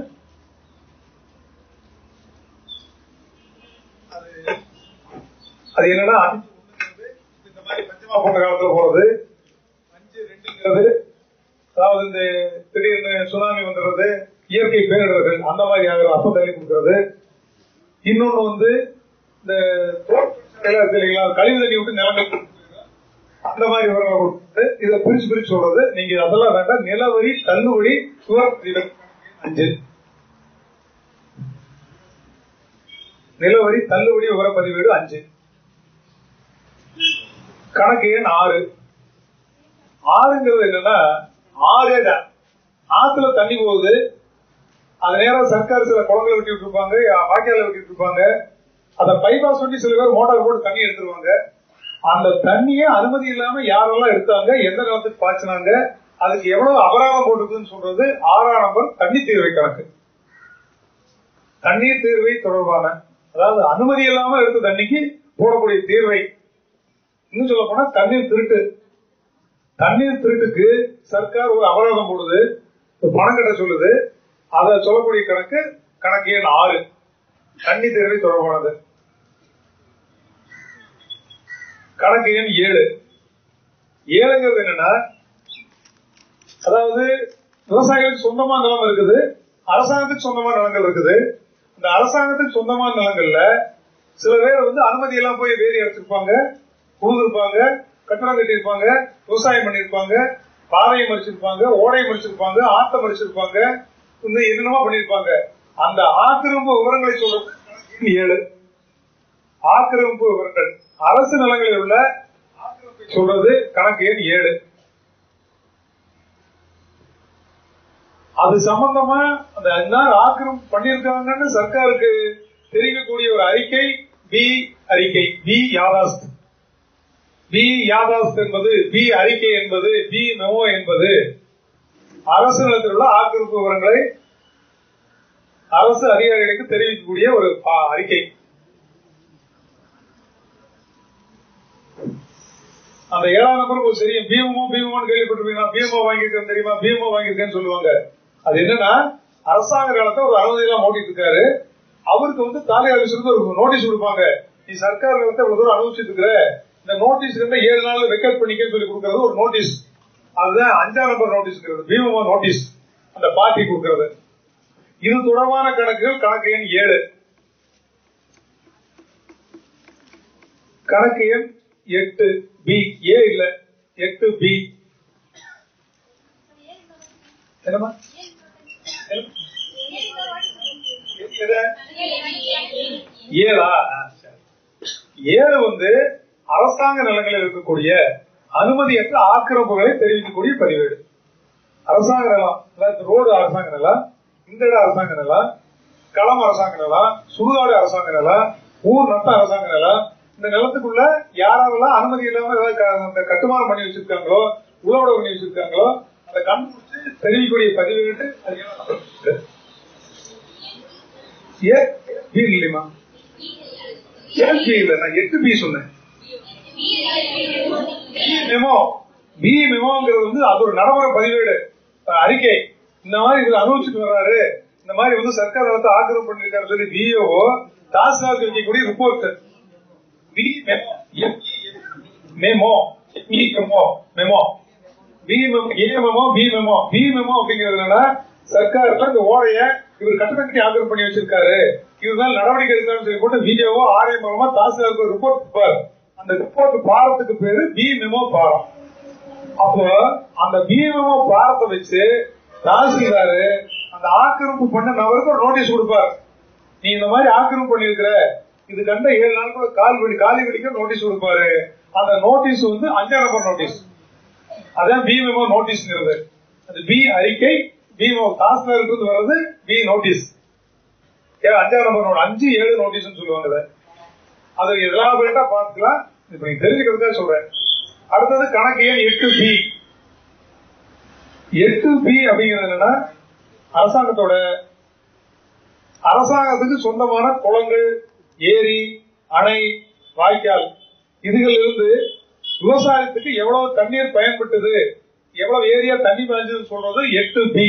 Speaker 1: அது- அது என்னன்னா அஞ்சு ஒண்ணுங்கிறது இந்த மாதிரி பஞ்சமா போட்ட காலத்துல போறது அஞ்சு ரெண்டுங்கிறது அதாவது இந்த திடீர்னு சுனாமி வந்துடுறது இயற்கை பேரிடர்கள் அந்த மாதிரி ஆகிற அப்ப தள்ளி கொடுக்கறது இன்னொன்னு வந்து இந்த தோட்டக்கலை இருக்கு இல்லைங்களா கழிவு தண்ணி விட்டு நிலங்கள் கொடுக்கறது. அந்த மாதிரி விவரங்கள் கொடுத்து இதை பிரிச்சு பிரிச்சு சொல்றது நீங்க அதெல்லாம் வேண்டாம் நிலவரி தள்ளுபடி சுவர் அஞ்சு நிலவரி தள்ளுபடி விவர பதிவேடு அஞ்சு கணக்கு எண் ஆறு ஆறுங்கிறது என்னன்னா ஆறே தான் ஆத்துல தண்ணி போகுது அது நேரம் சர்க்கார் சில குளங்களை வெட்டி விட்டுருப்பாங்க வாய்க்கால வெட்டி விட்டுருப்பாங்க அதை பைபாஸ் பண்ணி சில பேர் மோட்டார் போட்டு தண்ணி எடுத்துருவாங்க அந்த தண்ணியை அனுமதி இல்லாம யாரெல்லாம் எடுத்தாங்க எந்த காலத்துக்கு பாய்ச்சினாங்க அதுக்கு எவ்வளவு அபராதம் போட்டுருக்குன்னு சொல்றது ஆறாம் நம்பர் தண்ணி தீர்வை கணக்கு தண்ணீர் தீர்வை தொடர்பான அதாவது அனுமதி இல்லாம எடுத்த தண்ணிக்கு போடக்கூடிய தீர்வை இன்னும் சொல்ல போனா தண்ணீர் திருட்டு தண்ணீர் திருட்டுக்கு சர்க்கார் ஒரு அபராதம் போடுது ஒரு பணம் கட்ட சொல்லுது அதை சொல்லக்கூடிய கணக்கு கணக்கு எண் ஆறு தண்ணி தேர்வை தொடர்பானது கணக்கு எண் ஏழு ஏழுங்கிறது என்னன்னா அதாவது விவசாயிகளுக்கு சொந்தமா நிலம் இருக்குது அரசாங்கத்துக்கு சொந்தமா நிலங்கள் இருக்குது இந்த அரசாங்கத்துக்கு சொந்தமான நிலங்கள்ல சில பேர் வந்து அனுமதி எல்லாம் போய் வேறி அடிச்சிருப்பாங்க உழுதுருப்பாங்க கட்டடம் கட்டியிருப்பாங்க விவசாயம் பண்ணிருப்பாங்க பாதையை மறிச்சிருப்பாங்க ஓடையை மறிச்சிருப்பாங்க ஆத்த மறிச்சிருப்பாங்க இந்த என்னென்னமோ பண்ணிருப்பாங்க அந்த ஆக்கிரமிப்பு விவரங்களை சொல்றது கணக்கு எண் ஏழு ஆக்கிரமிப்பு விவரங்கள் அரசு நிலங்களில் உள்ள ஆக்கிரமிப்பை சொல்றது கணக்கு எண் ஏழு அது சம்பந்தமா அந்த எல்லாரும் ஆக்கிரமிப்பு பண்ணிருக்காங்கன்னு சர்க்காருக்கு தெரிவிக்கக்கூடிய ஒரு அறிக்கை பி அறிக்கை பி யாதாஸ்த் பி யாதாஸ்த் என்பது பி அறிக்கை என்பது பி மெமோ என்பது அரசு நிலத்தில் உள்ள ஆக்கிரமிப்பு விவரங்களை அரசு அதிகாரிகளுக்கு தெரிவிக்கக்கூடிய ஒரு பா- அறிக்கை அந்த ஏழாம் நம்பருக்கு ஒரு தெரியும் பீமோ பீமோன்னு கேள்விப்பட்டிருப்பீங்களா பீமோ வாங்கியிருக்கேன் தெரியுமா பீமோ வாங்கியிருக்கேன்னு சொல்லுவாங்க அது என்னன்னா அரசாங்க காலத்தை ஒரு அறுபது எல்லாம் ஓட்டிட்டு இருக்காரு அவருக்கு வந்து தாலை ஆபீஸ்ல ஒரு நோட்டீஸ் கொடுப்பாங்க நீ சர்க்கார் காலத்தை இவ்வளவு தூரம் அனுபவிச்சுட்டு இருக்கிற இந்த நோட்டீஸ் இருந்தா ஏழு நாள் வெக்கேட் பண்ணிக்கன்னு சொல்லி கொடுக்கறது ஒரு நோட்டீஸ் அதுதான் அஞ்சாம் நம்பர் நோட்டீஸ் பீமோ நோட்டீஸ் அந்த பார்ட்டி கொடுக்கறது இது தொடர்பான கணக்குகள் கணக்கு எண் ஏழு கணக்கு எண் எட்டு பி ஏ இல்ல எட்டு பி என்னமா ஏழா ஆ, சரி. ஏழு வந்து அரசாங்க நிலங்களில் இருக்கக்கூடிய அனுமதியற்ற ஆக்கிரமிப்புகளை தெரிவிக்கக்கூடிய பதிவேடு அரசாங்க நிலம் அதாவது ரோடு அரசாங்க நிலம் இந்த இடம் அரசாங்க நிலம் களம் அரசாங்க நிலம் சுடுகாடு அரசாங்க நிலம் ஊர் நத்த அரசாங்க நிலம் இந்த நிலத்துக்குள்ள யாரெல்லாம் அனுமதி இல்லாம ஏதாவது க- அந்த கட்டுமானம் பண்ணி வச்சிருக்காங்களோ உழவட பண்ணி வச்சிருக்காங்களோ அதை கண்டுபிடிச்சு தெரிவிக்கக்கூடிய பதிவேடு அது என்ன? ஏ பி இல்லையமா ஏன் பி இல்லை நான் எட்டு பி சொன்னேன் மெமோ பி மெமோங்கிறது வந்து அது ஒரு நடைமுறை பதிவேடு அஹ் அறிக்கை இந்த மாதிரி இதுல அனுபவிச்சுட்டு வர்றாரு இந்த மாதிரி வந்து சர்க்கார் நிலத்தை ஆக்கிரமம் பண்ணிருக்காரு சொல்லி பிஓ தாசில்தார் வைக்கக்கூடிய report B memo memo memo B memo A memo B memo B memo அப்படிங்கிறது என்னன்னா சர்க்கார்ல இந்த ஓடைய இவர் கட்டணம் கட்டி ஆக்கிரமம் பண்ணி வச்சிருக்காரு இவர் மேல நடவடிக்கை எடுக்கணும்னு சொல்லி போட்டு வீடியோவோ ஆர்ஐ மூலமா தாசில்தாருக்கு ஒரு ரிப்போர்ட் கொடுப்பாரு அந்த ரிப்போர்ட் பாரத்துக்கு பேரு பி மெமோ பாரம் அப்போ அந்த பி மெமோ பாரத்தை வச்சு தாசில்தாரு அந்த ஆக்கிரமிப்பு பண்ண நபருக்கு ஒரு நோட்டீஸ் கொடுப்பாரு நீ இந்த மாதிரி ஆக்கிரமிப்பு பண்ணிருக்கிற இது கண்ட ஏழு நாளுக்குள்ள கால் வலி காலி வலிக்க நோட்டீஸ் கொடுப்பாரு அந்த நோட்டீஸ் வந்து அஞ்சாம் நம்பர் நோட்டீஸ் அதான் பி மெமோ நோட்டீஸ்ங்கிறது அந்த பி அறிக்கை பி மெமோ தாசில்தாருக்கு இருந்து வர்றது பி நோட்டீஸ் ஏன் அஞ்சாம் நம்பர் நோட் அஞ்சு ஏழு நோட்டீஸ்னு சொல்லுவாங்க அதை. அதை எலாபரேட்டா பார்த்துக்கலாம் இப்ப நீங்க தெரிஞ்சுக்கிறதுக்காக சொல்றேன் அடுத்தது கணக்கு எண் எட்டு பி எட்டு பி அப்படிங்கிறது என்னன்னா அரசாங்கத்தோட அரசாங்கத்துக்கு சொந்தமான குளங்கள் ஏரி அணை வாய்க்கால் இதுகள் இருந்து விவசாயத்துக்கு எவ்வளவு தண்ணீர் பயன்பட்டது எவ்வளவு ஏரியா தண்ணி பாய்ஞ்சதுன்னு சொல்றது எட்டு பி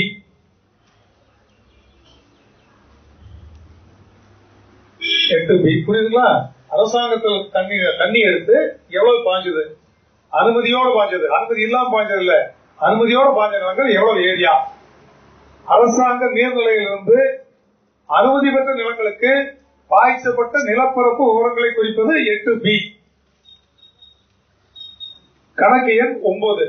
Speaker 1: எட்டு பி புரியுதுங்களா அரசாங்கத்தில் தண்ணி தண்ணி எடுத்து எவ்வளவு பாய்ஞ்சது அனுமதியோட பாய்ஞ்சது அனுமதி இல்லாம பாய்ஞ்சது இல்ல அனுமதியோட பாய்ஞ்ச நிலங்கள் எவ்வளவு ஏரியா அரசாங்க நீர்நிலையிலிருந்து அனுமதி பெற்ற நிலங்களுக்கு பாய்ச்சப்பட்ட நிலப்பரப்பு விவரங்களை குறிப்பது எட்டு பி கணக்கு எண் ஒன்பது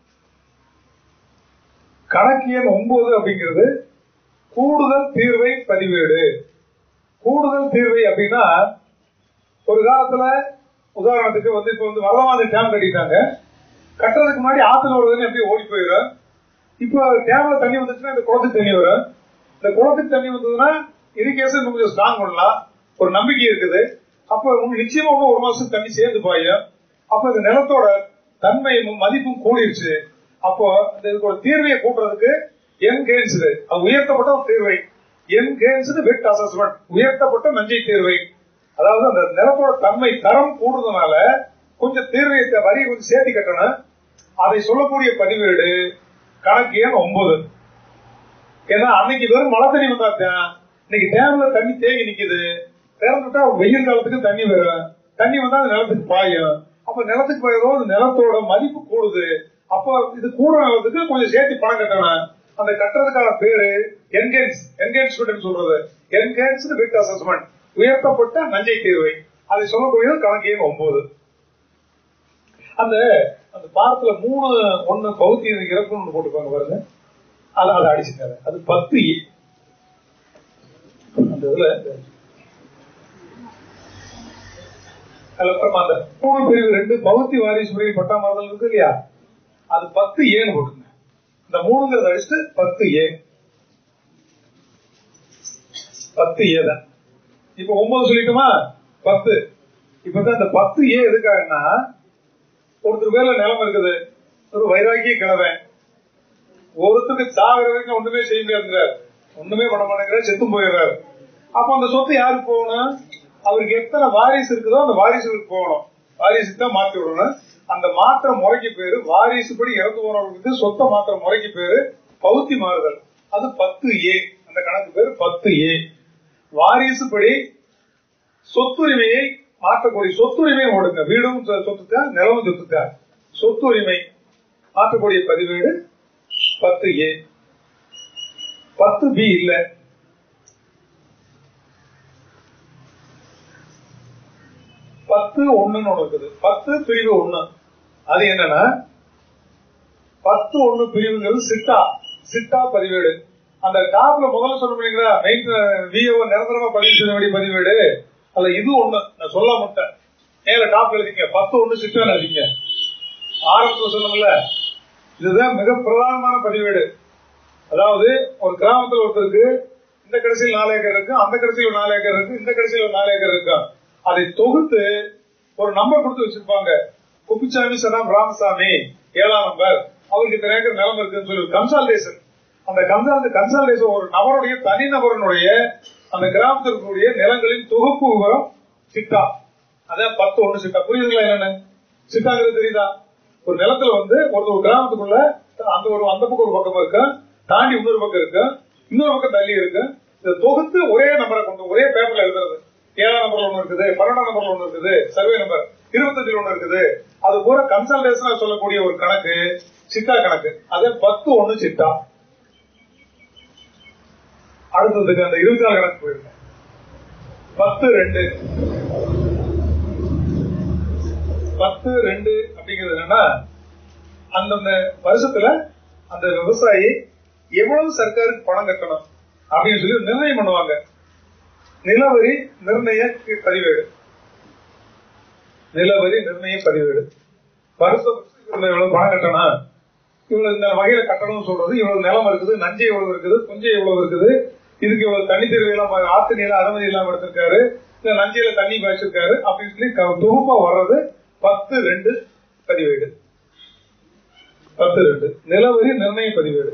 Speaker 1: கணக்கு எண் ஒன்பது அப்படிங்கிறது கூடுதல் தீர்வை பதிவேடு கூடுதல் தீர்வை அப்படின்னா ஒரு காலத்துல உதாரணத்துக்கு வந்து இப்ப வந்து வரதமாதி டேம் கட்டிட்டாங்க கட்டுறதுக்கு முன்னாடி ஆத்துல ஒரு தண்ணி அப்படியே ஓடி போயிடும் இப்போ டேம்ல தண்ணி வந்துச்சுன்னா இந்த குளத்துக்கு தண்ணி வரும் இந்த குளத்துக்கு தண்ணி வந்ததுன்னா இரிகேஷன் கொஞ்சம் ஸ்ட்ராங் பண்ணலாம் ஒரு நம்பிக்கை இருக்குது அப்ப உங்களுக்கு நிச்சயமா இன்னும் ஒரு மாசத்துக்கு தண்ணி சேர்ந்து பாயும் அப்ப இந்த நிலத்தோட தன்மையும் மதிப்பும் கூடிருச்சு அப்போ இந்த இதுக்கு தீர்வையை கூட்டுறதுக்கு என் கேன்ஸ்டு அது உயர்த்தப்பட்ட ஒரு தீர்வை என் கேன்ஸ்டு வெட் அசஸ்மெண்ட் உயர்த்தப்பட்ட நஞ்சை தீர்வை அதாவது அந்த நிலத்தோட தன்மை தரம் கூடுறதுனால கொஞ்சம் தீர்வை வரி கொஞ்சம் சேர்த்து கட்டணும் அதை சொல்லக்கூடிய பதிவேடு கணக்கு எண் ஒன்பது ஏன்னா அன்னைக்கு வெறும் மழை தண்ணி வந்தாத்தான் இன்னைக்கு டேம்ல தண்ணி தேங்கி நிக்குது திறந்துட்டா வெயில் காலத்துக்கு தண்ணி வரும் தண்ணி வந்தா அது நிலத்துக்கு பாயும் அப்ப நிலத்துக்கு பாயதோ அந்த நிலத்தோட மதிப்பு கூடுது அப்ப இது கூடுற நிலத்துக்கு கொஞ்சம் சேர்த்து பணம் கட்டணும் அந்த கட்டுறதுக்கான பேரு என்கேன்ஸ் என்கேன்ஸ்மெண்ட் சொல்றது என்கேன்ஸ் வித் அசஸ்மெண்ட் உயர்த்தப்பட்ட நஞ்சை தீர்வை அதை சொல்லக்கூடியது கணக்கு எண் ஒன்பது அந்த அந்த பாரத்துல மூணு ஒண்ணு பகுதி இறக்குன்னு போட்டுக்கோங்க பாருங்க அது அதை அடிச்சுக்காரு அது பத்து ஏ. அந்த இதுல அதுல அப்புறமா அந்த மூணு பிரிவு ரெண்டு பகுதி வாரிசு முறையில் பட்டாமரங்கள் இருக்கு இல்லையா அது பத்து ஏன்னு போட்டுங்க இந்த மூணுங்கிறத அடிச்சுட்டு பத்து ஏ பத்து ஏ தான் இப்ப ஒன்பது சொல்லிட்டுமா பத்து இப்பதான் இந்த பத்து ஏ எதுக்காகன்னா ஒருத்தர் பேர்ல நிலம் இருக்குது ஒரு வைராக்கிய கிழமை ஒருத்தருக்கு சாகிற வரைக்கும் ஒண்ணுமே செய்ய முடியாதுங்கிறார் ஒண்ணுமே பண்ண மாட்டேங்கிறார் செத்து போயிடுறாரு அப்ப அந்த சொத்து யாருக்கு போகணும் அவருக்கு எத்தனை வாரிசு இருக்குதோ அந்த வாரிசுக்கு போகணும் வாரிசுக்கு தான் மாத்தி விடணும் அந்த மாத்திர முறைக்கு பேரு வாரிசுபடி இறந்து போனவர்களுக்கு சொத்தை மாத்திர முறைக்கு பேரு பௌத்தி மாறுதல் அது பத்து ஏ அந்த கணக்கு பேரு பத்து ஏ வாரிசுபடி சொத்துரிமையை மாற்றக்கூடிய சொத்துரிமை ஓடுங்க வீடும் சொ- சொத்துக்கா நிலவும் சொத்துக்கா சொத்துரிமை மாற்றக்கூடிய பதிவேடு பத்து ஏ பத்து பி இல்ல பத்து ஒண்ணுன்னு ஒண்ணு இருக்குது பத்து பிரிவு ஒண்ணு அது என்னன்னா பத்து ஒண்ணு பிரிவுங்கிறது சிட்டா சிட்டா பதிவேடு அந்த டாப்ல முதல்ல சொன்ன முடியுங்களா மெயின் விஓ நிரந்தரமா பதிவு செய்ய வேண்டிய பதிவேடு அல்ல இது ஒண்ணு நான் சொல்ல மாட்டேன் மேல டாப்ல எழுதிங்க பத்து ஒண்ணு சிட்டா எழுதிங்க ஆரம்பத்துல சொன்னோம்ல இதுதான் மிக பிரதானமான பதிவேடு அதாவது ஒரு கிராமத்துல ஒருத்தருக்கு இந்த கடைசியில் நாலு ஏக்கர் இருக்கு அந்த கடைசியில் ஒரு நாலு ஏக்கர் இருக்கு இந்த கடைசியில் ஒரு நாலு ஏக்கர் இருக்கு அதை தொகுத்து ஒரு நம்பர் கொடுத்து வச்சிருப்பாங்க குப்புச்சாமி சலாம் ராமசாமி ஏழாம் நம்பர் அவருக்கு இத்தனை ஏக்கர் நிலம் இருக்குன்னு சொல்லி கன்சால்டேஷன் அந்த கன்சால் கன்சால்டேஷன் ஒரு நபருடைய தனி நபருடைய அந்த கிராமத்திற்குரிய நிலங்களின் தொகுப்பு விவரம் சிட்டா அதான் பத்து ஒண்ணு சிட்டா புரியுதுங்களா என்னன்னு சிட்டாங்கிறது தெரியுதா ஒரு நிலத்துல வந்து ஒரு ஒரு கிராமத்துக்குள்ள அந்த ஒரு அந்த பக்கம் ஒரு பக்கம் இருக்கு தாண்டி இன்னொரு பக்கம் இருக்கு இன்னொரு பக்கம் தள்ளி இருக்கு இதை தொகுத்து ஒரே நம்பரை கொண்டு ஒரே பேப்பர்ல எழுதுறது ஏழாம் நம்பர்ல ஒண்ணு இருக்குது பன்னெண்டாம் நம்பர்ல ஒண்ணு இருக்குது சர்வே நம்பர் இருபத்தஞ்சுல ஒண்ணு இருக்குது அது பூரா கன்சல்டேஷனா சொல்லக்கூடிய ஒரு கணக்கு சிட்டா கணக்கு அது பத்து ஒண்ணு சிட்டா அடுத்ததுக்கு அந்த இருபத்தி நாலு கணக்கு போயிருக்கோம் பத்து ரெண்டு பத்து ரெண்டு அப்படிங்கிறது என்னன்னா அந்தந்த வருஷத்துல அந்த விவசாயி எவ்வளவு சர்க்காருக்கு பணம் கட்டணும் அப்படின்னு சொல்லி நிர்ணயம் பண்ணுவாங்க நிலவரி நிர்ணய பதிவேடு நிலவரி நிர்ணய பதிவேடு வருஷம் இவ்வளவு எவ்வளவு பணம் கட்டணும் இவ்வளவு இந்த வகையில கட்டணும்னு சொல்றது இவ்வளவு நிலம் இருக்குது நஞ்சை எவ்வளவு இருக்குது புஞ்சை எவ்வளவு இருக்குது இதுக்கு இவ்வளவு தண்ணி தெருவு எல்லாம் ஆத்து நீல அனுமதி இல்லாம எடுத்திருக்காரு இல்ல நஞ்சையில தண்ணி பாய்ச்சிருக்காரு அப்படின்னு சொல்லி க- தொகுப்பா வர்றது பத்து ரெண்டு பதிவேடு பத்து ரெண்டு நிலவரி நிர்ணய பதிவேடு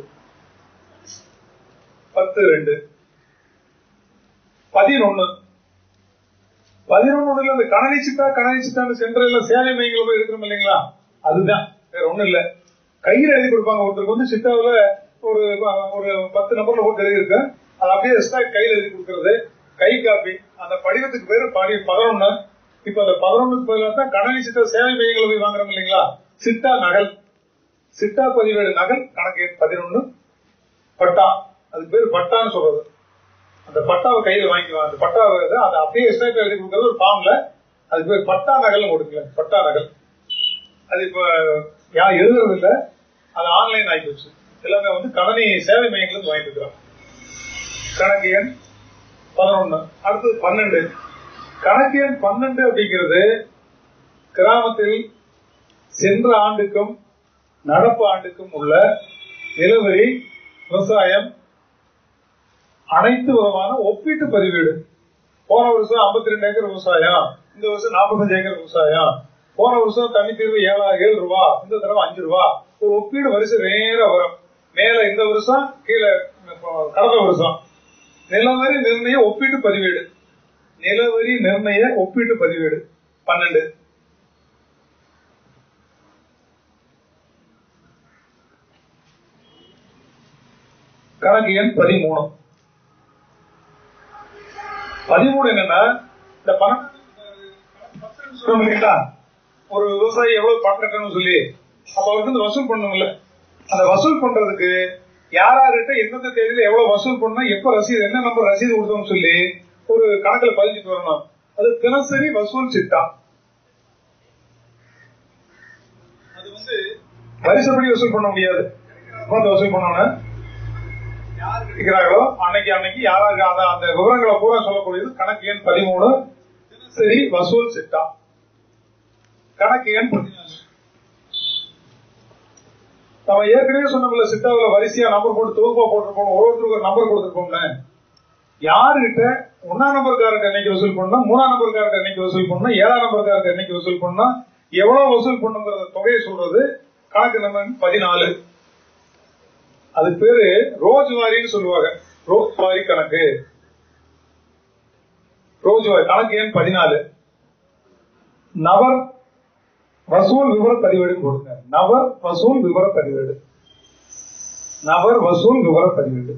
Speaker 1: பத்து ரெண்டு பதினொன்னு பதினொன்னுல இந்த கணனி சிட்டா கணனி சிட்டான்னு சென்ட்ரல்ல சேவை மையங்கள் போய் இருக்கிறோம் இல்லைங்களா அதுதான் வேற ஒண்ணும் இல்ல கையில எழுதி கொடுப்பாங்க ஒருத்தருக்கு வந்து சிட்டாவுல ஒரு ஒரு பத்து நம்பர்ல போட்டு எழுதி இருக்கு அது அப்படியே எக்ஸ்ட்ரா கையில எழுதி கொடுக்கறது கை காப்பி அந்த படிவத்துக்கு பேரு படி பதினொன்னு இப்ப அந்த பதினொன்னுக்கு பதிலாக தான் கணனி சிட்டா சேவை மையங்களை போய் வாங்குறோம் இல்லைங்களா சிட்டா நகல் சிட்டா பதிவேடு நகல் கணக்கு எண் பதினொன்னு பட்டா அதுக்கு பேரு பட்டான்னு சொல்றது அந்த பட்டாவை கையில வாங்கிக்கலாம் அந்த பட்டாவை வந்து அதை அப்படியே எக்ஸ்ட்ரா எழுதி கொடுக்கறது ஒரு ஃபார்ம்ல அதுக்கு பேர் பட்டா நகல் கொடுக்கல பட்டா நகல் அது இப்ப யார் எழுதுறது இல்ல அது ஆன்லைன் ஆகி போச்சு எல்லாமே வந்து கணனி சேவை மையங்கள் இருந்து வாங்கிட்டு இருக்கிறோம் கணக்கு எண் பதினொன்னு அடுத்தது பன்னெண்டு கணக்கு எண் பன்னெண்டு அப்படிங்கிறது கிராமத்தில் சென்ற ஆண்டுக்கும் நடப்பு ஆண்டுக்கும் உள்ள நிலவரி விவசாயம் அனைத்து விதமான ஒப்பீட்டு பதிவேடு போன வருஷம் 52 ரெண்டு ஏக்கர் விவசாயம் இந்த வருஷம் 45 ஏக்கர் விவசாயம் போன வருஷம் தண்ணி தீர்வு ஏழா ஏழு ரூபா இந்த தடவை அஞ்சு ரூபா ஒரு ஒப்பீடு வரிசை நேரா வரும் மேல இந்த வருஷம் கீழே இப்போ கடந்த வருஷம் நிலவரி நிர்ணய ஒப்பீட்டு பதிவேடு நிலவரி நிர்ணய ஒப்பீட்டு பதிவேடு பன்னெண்டு கணக்கு எண் பதிமூணு பதிமூணு என்னன்னா இந்த பணம் சொல்றோம் இல்லைங்களா ஒரு விவசாயி எவ்வளவு பணம் கட்டணும்னு சொல்லி அப்ப அவருக்கு வந்து வசூல் பண்ணணும்ல அந்த வசூல் பண்றதுக்கு யார் யார்கிட்ட எந்தெந்த தேதியில எவ்வளவு வசூல் பண்ணணும் எப்ப ரசீது என்ன நம்பர் ரசீது கொடுத்தோம்னு சொல்லி ஒரு கணக்குல பதிஞ்சிட்டு வரணும் அது தினசரி வசூல் சிட்டா அது வந்து வரிசைப்படி வசூல் பண்ண முடியாது எவ்வளவு வசூல் பண்ணணும் யார் கிடைக்கிறார்களோ அன்னைக்கு அன்னைக்கு யாராவது அந்த அந்த விவரங்களை பூரா சொல்லக்கூடியது கணக்கு எண் பதிமூணு தினசரி வசூல் சிட்டா கணக்கு எண் பதினாலு நம்ம ஏற்கனவே சொன்னோம்ல சிட்டாவுல வரிசையா நம்பர் போட்டு தொகுப்பா போட்டிருப்போம் ஒவ்வொருத்தருக்கு ஒரு நம்பர் கொடுத்துருப்போம்னு யாருகிட்ட ஒன்னாம் நம்பர்காரர்கிட்ட என்னைக்கு வசூல் பண்ணணும் மூணாம் நம்பர்காரர்கிட்ட என்னைக்கு வசூல் பண்ணணும் ஏழாம் நம்பர்காரர்கிட்ட என்னைக்கு வசூல் பண்ணணும் எவ்வளவு வசூல் பண்ணுங்கிற தொகையை சொல்றது கணக்கு நம்பர் பதினாலு அது பேரு ரோஜ் வாரின்னு சொல்லுவாங்க ரோஜ் வாரி கணக்கு ரோஜ் வாரி கணக்கு எண் பதினாலு நவர் வசூல் விவர பதிவேடுன்னு கொடுங்க நவர் வசூல் விவர பதிவேடு நவர் வசூல் விவர பதிவேடு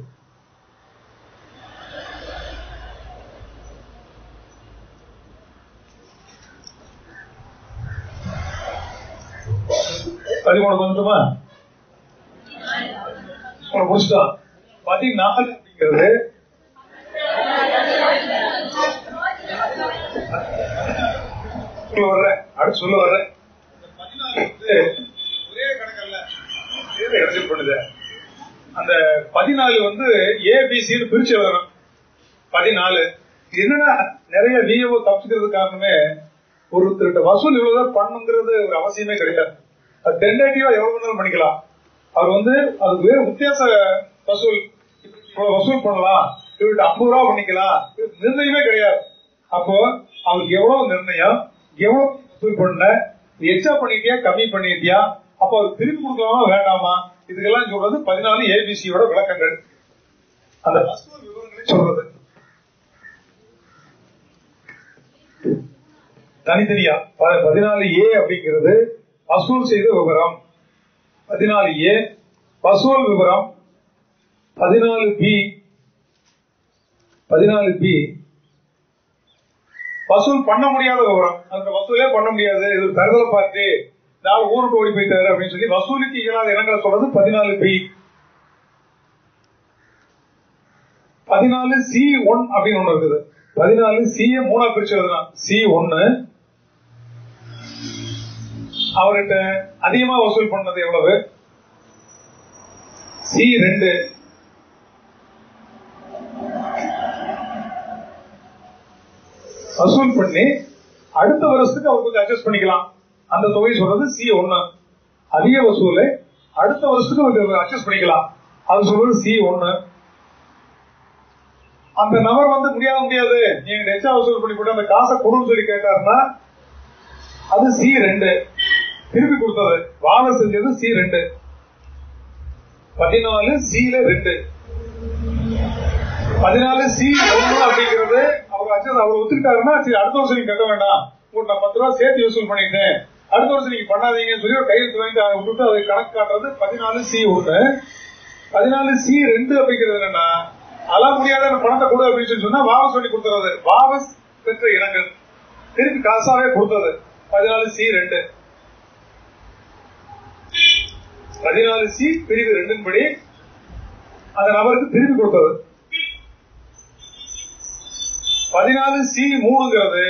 Speaker 1: பதிமூணு கொஞ்சமா உனக்கு முடிச்சுட்டான் பதினாலு அப்படிங்கிறது சொல்ல வர்றேன் அடுத்து சொல்ல வர்றேன் இந்த பதினாலு வந்து ஒரே கணக்கல்ல வேற இடத்தில் பண்ணுது அந்த பதினாலு வந்து ஏபிசின்னு பிரிச்சு எழுதணும் பதினாலு என்னன்னா நிறைய விஏஓ தப்பிச்சுக்கிறது காரணமே ஒருத்தர்கிட்ட வசூல் இவ்வளவுதான் பண்ணுங்கிறது ஒரு அவசியமே கிடையாது அது டென்டேட்டிவா எவ்வளவு வேணாலும் பண்ணிக்கலாம் அவர் வந்து அதுக்கு வேற வித்தியாச வசூல் இவ்வளவு வசூல் பண்ணலாம் இவர்கிட்ட ஐம்பது ரூபா பண்ணிக்கலாம் இது நிர்ணயமே கிடையாது அப்போ அவருக்கு எவ்வளவு நிர்ணயம் எவ்வளவு வசூல் பண்ண எச்சா பண்ணிட்டியா கம்மி பண்ணிட்டியா அப்போ அவர் திருப்பி கொடுக்கலாமா வேண்டாமா இதுக்கெல்லாம் சொல்றது பதினாலு ஏபிசியோட விளக்கங்கள் அந்த வசூல் விவரங்களை சொல்றது தனித்தனியா ப- பதினாலு ஏ அப்படிங்கிறது வசூல் செய்த விவரம் பதினாலு ஏ வசூல் விவரம் பதினாலு பி பதினாலு பி வசூல் பண்ண முடியாத விவரம் அந்த வசூலே பண்ண முடியாது இது தருதலை பார்த்து நான் ஊருக்கு ஓடி போயிட்டாரு அப்படின்னு சொல்லி வசூலுக்கு இயலாத இடங்களை சொல்றது பதினாலு பி பதினாலு சி ஒன் அப்படின்னு ஒண்ணு இருக்குது பதினாலு சி மூணா பிரிச்சு எழுதலாம் சி ஒன்னு அவர்கிட்ட அதிகமா வசூல் பண்ணது எவ்வளவு சி ரெண்டு வசூல் பண்ணி அடுத்த வருஷத்துக்கு அவர் கொஞ்சம் அட்ஜஸ்ட் பண்ணிக்கலாம் அந்த தொகை சொல்றது சி ஒன்னு அதிக வசூல் அடுத்த வருஷத்துக்கு அட்ஜஸ்ட் பண்ணிக்கலாம் அது சொல்றது சி ஒன்னு அந்த நபர் வந்து முடியாது முடியாது நீங்க எச்சா வசூல் பண்ணி போட்டு அந்த காசை கொடுன்னு சொல்லி கேட்டாருன்னா அது சி ரெண்டு திருப்பி கொடுத்தது வாங்க செஞ்சது சி ரெண்டு பதினாலு சில ரெண்டு பதினாலு சி ஒண்ணு அப்படிங்கிறது அவர் அச்சது அவர் ஒத்துக்கிட்டாருன்னா சரி அடுத்த வருஷம் நீங்க கட்ட வேண்டாம் உங்களுக்கு நான் பத்து ரூபா சேர்த்து வசூல் பண்ணிட்டேன் அடுத்த வருஷம் நீங்க பண்ணாதீங்கன்னு சொல்லி ஒரு கையெழுத்து வாங்கி அதை விட்டுட்டு அதை கணக்கு காட்டுறது பதினாலு சி ஒண்ணு பதினாலு சி ரெண்டு அப்படிங்கிறது என்னன்னா அதெல்லாம் முடியாத எனக்கு பணத்தை கொடு அப்படின்னு சொல்லி சொன்னா வாபஸ் பண்ணி கொடுத்துறது வாபஸ் பெற்ற இனங்கள் திருப்பி காசாவே கொடுத்தது பதினாலு சி ரெண்டு பதினாலு சி பிரிவு ரெண்டின் படி அந்த நபருக்கு திருப்பி கொடுத்தது பதினாலு சி மூணுங்கிறது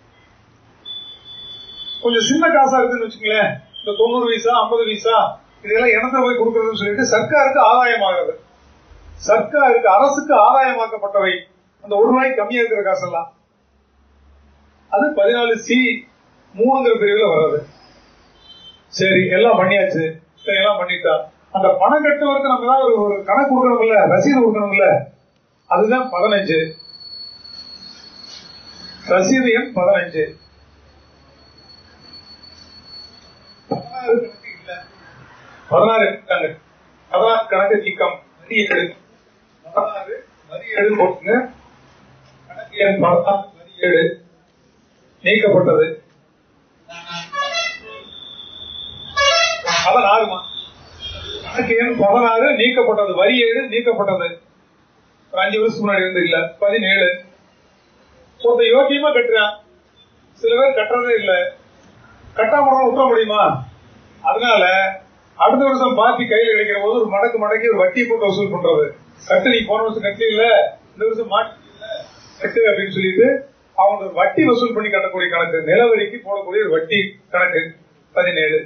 Speaker 1: கொஞ்சம் சின்ன காசா இருக்குன்னு வச்சுங்களேன் இந்த தொண்ணூறு வீசா ஐம்பது வீசா இதெல்லாம் இடத்த போய் கொடுக்கறதுன்னு சொல்லிட்டு சர்க்காருக்கு ஆதாயமாகிறது சர்க்காருக்கு அரசுக்கு ஆதாயமாக்கப்பட்டவை அந்த ஒரு ரூபாய்க்கு கம்மியா இருக்கிற காசெல்லாம் அது பதினாலு சி மூணுங்கிற பிரிவுல வர்றது சரி எல்லாம் பண்ணியாச்சு சரி எல்லாம் பண்ணிட்டா அந்த பணம் கட்டுவதற்கு நம்ம ஏதாவது ஒரு- ஒரு கணக்கு கொடுக்கணும்ல ரசீது கொடுக்கணும்ல அதுதான் பதினஞ்சு ரசீது எண் பதினஞ்சு பதினாறு கணக்கு இல்ல பதினாறு கணக்கு பதினாறு கணக்கு நீக்கம் வரி ஏழு பதினாறு வரி ஏழு போட்டுங்க கணக்கு எண் பதினாறு வரி ஏழு நீக்கப்பட்டது பதினாறுமா கணக்கு எண் பதினாறு நீக்கப்பட்டது வரி ஏழு நீக்கப்பட்டது ஒரு அஞ்சு வருஷத்துக்கு முன்னாடி இருந்து இல்ல பதினேழு ஒருத்த யோக்கியமா கட்டுறான் சில பேர் கட்டுறதே இல்ல கட்டாம விட்டுற முடியுமா அதனால அடுத்த வருஷம் பாத்தி கையில கிடைக்கிற போது ஒரு மடக்கு மடக்கி ஒரு வட்டி போட்டு வசூல் பண்றது கட்டு நீ போன வருஷம் கட்டு இல்ல இந்த வருஷம் மாட்டி இல்ல கட்டு அப்படின்னு சொல்லிட்டு அவங்க ஒரு வட்டி வசூல் பண்ணி கட்டக்கூடிய கணக்கு நிலவரிக்கு போடக்கூடிய ஒரு வட்டி கணக்கு பதினேழு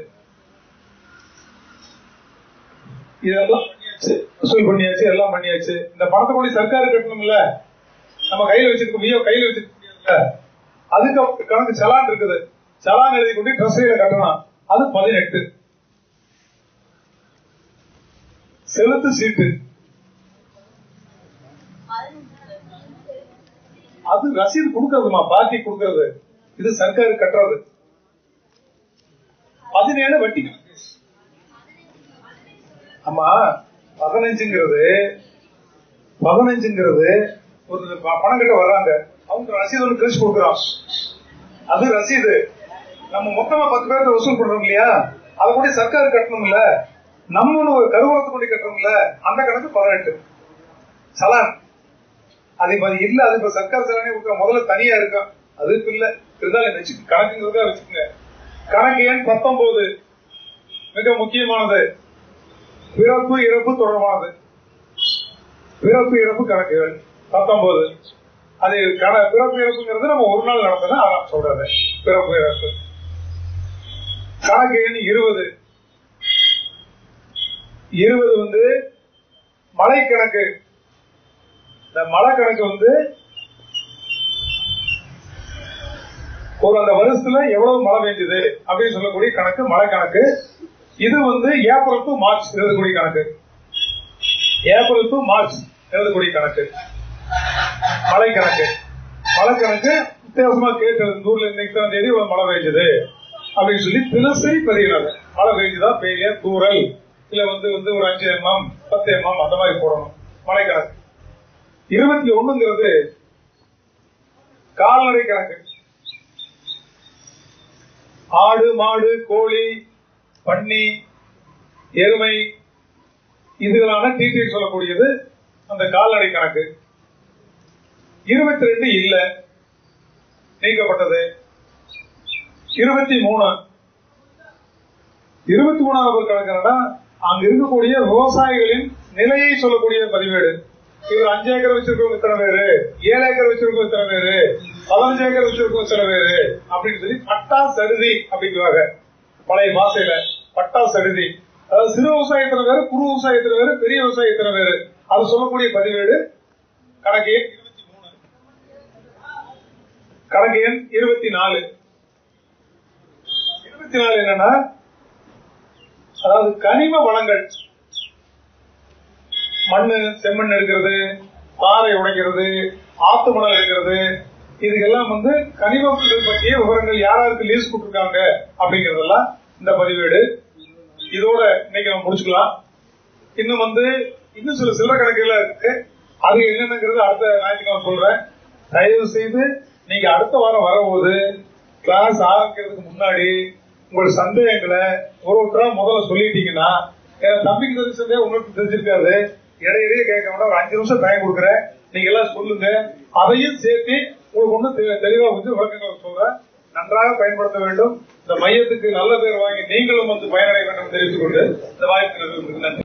Speaker 1: இதெல்லாம் பண்ணியாச்சு வசூல் பண்ணியாச்சு எல்லாம் பண்ணியாச்சு இந்த பணத்தை கொண்டு சர்க்காரு கட்டணும்ல நம்ம கையில வச்சிருக்க முடியோ கையில வச்சிருக்க முடியாதுல்ல அதுக்கு அப்ப கணக்கு சலான் இருக்குது சலான் எழுதி கொண்டு ட்ரெஸ்ஸையில கட்டணும் அது பதினெட்டு செலுத்து சீட்டு அது ரசீது கொடுக்கறதுமா பாத்தி கொடுக்கறது இது சர்க்காரு கட்டுறது பதினேழு வட்டி கணக்கு ஆமா பதினஞ்சுங்கிறது பதினஞ்சுங்கிறது ஒரு ப- பணம் கிட்ட வர்றாங்க அவங்க ரசீது ஒன்று கிழிச்சு கொடுக்குறோம் அது ரசீது நம்ம மொத்தமா பத்து பேர்த்த வசூல் பண்றோம் இல்லையா அதை கூட சர்க்கார் கட்டணும்ல நம்ம ஒண்ணு ஒரு கருவூலத்தை கொண்டு கட்டுறோம்ல அந்த கணக்கு பதினெட்டு சலான் அது இப்ப அது இல்ல அது இப்ப சர்க்கார் சலானே கொடுக்க முதல்ல தனியா இருக்கும் அது இப்ப இல்ல இருந்தாலும் வச்சு கணக்குங்கிறதா வச்சுக்கோங்க கணக்கு எண் பத்தொன்பது மிக முக்கியமானது பிறப்பு இறப்பு தொடர்பானது பிறப்பு இறப்பு கணக்குகள் பத்தொன்பது அது கண- பிறப்பு இறப்புங்கிறது நம்ம ஒரு நாள் நடந்தது அதான் சொல்றது பிறப்பு இறப்பு கணக்கு எண் இருபது இருபது வந்து மழை கணக்கு இந்த மழை கணக்கு வந்து ஒரு அந்த வருஷத்துல எவ்வளவு மழை பெஞ்சது அப்படின்னு சொல்லக்கூடிய கணக்கு மழை கணக்கு இது வந்து ஏப்ரல் டு மார்ச் எழுதக்கூடிய கணக்கு ஏப்ரல் டு மார்ச் எழுதக்கூடிய கணக்கு மழை கணக்கு மழை கணக்கு வித்தியாசமா கேட்டது இந்த ஊர்ல இன்னைக்கு தான் தேதி இவ்வளவு மழை பெய்ஞ்சது அப்படின்னு சொல்லி தினசரி பதிகிறாங்க மழை பெய்ஞ்சுதா பெய்ய தூரல் இல்ல வந்து வந்து ஒரு அஞ்சு எம்எம் பத்து எம்எம் அந்த மாதிரி போடணும் மழை கணக்கு இருபத்தி ஒண்ணுங்கிறது கால்நடை கணக்கு ஆடு மாடு கோழி பன்னி எருமை இதுகளான டீட்டெயில் சொல்லக்கூடியது அந்த கால்நடை கணக்கு இருபத்தி ரெண்டு இல்ல நீக்கப்பட்டது இருபத்தி மூணு இருபத்தி மூணாவது ஒரு கணக்கு என்னன்னா அங்க இருக்கக்கூடிய விவசாயிகளின் நிலையை சொல்லக்கூடிய பதிவேடு இவர் அஞ்சு ஏக்கர் வச்சிருக்கவங்க இத்தனை பேரு ஏழு ஏக்கர் வச்சிருக்கவங்க இத்தனை பேரு பதினஞ்சு ஏக்கர் வச்சிருக்கவங்க இத்தனை பேரு அப்படின்னு சொல்லி பட்டா சடுதி அப்படிங்கிறாங்க பழைய பாசையில பட்டா சடுதி அதாவது சிறு விவசாயத்தின வேறு குறு விவசாயத்தின வேறு பெரிய விவசாயத்தின வேறு அது சொல்லக்கூடிய பதிவேடு கணக்கு எண் இருபத்தி மூணு கணக்கு எண் இருபத்தி நாலு இருபத்தி நாலு என்னன்னா அதாவது கனிம வளங்கள் மண்ணு செம்மண் எடுக்கிறது பாறை உடைக்கிறது ஆத்து மணல் எடுக்கிறது இதுக்கெல்லாம் வந்து கனிமங்கள் பற்றிய விவரங்கள் யாராருக்கு லீஸ் கொடுத்திருக்காங்க அப்படிங்கறதெல்லாம் இந்த பதிவேடு இதோட இன்னைக்கு நம்ம முடிச்சுக்கலாம் இன்னும் வந்து இன்னும் சில சில்லற கணக்குகள் இருக்கு அது என்னங்கிறது அடுத்த ஞாயிற்றுக்கிழமை சொல்றேன் தயவு செய்து நீங்க அடுத்த வாரம் வரும்போது கிளாஸ் ஆரம்பிக்கிறதுக்கு முன்னாடி உங்களோட சந்தேகங்களை ஒரு ஒருத்தரா முதல்ல சொல்லிட்டீங்கன்னா என் தம்பிக்கு தெரிஞ்சதே உங்களுக்கு தெரிஞ்சிருக்காது இடையிடையே கேட்க வேண்டாம் ஒரு அஞ்சு நிமிஷம் டைம் கொடுக்குறேன் நீங்க எல்லாம் சொல்லுங்க அதையும் சேர்த்து உங்களுக்கு ஒண்ணு தெ- தெளிவா வந்து விளக்கங்கள் சொல்றேன் நன்றாக பயன்படுத்த வேண்டும் இந்த மையத்துக்கு நல்ல பேர் வாங்கி நீங்களும் வந்து பயனடைய வேண்டும் என்று தெரிவித்துக் கொண்டு இந்த வாய்ப்பு நன்றி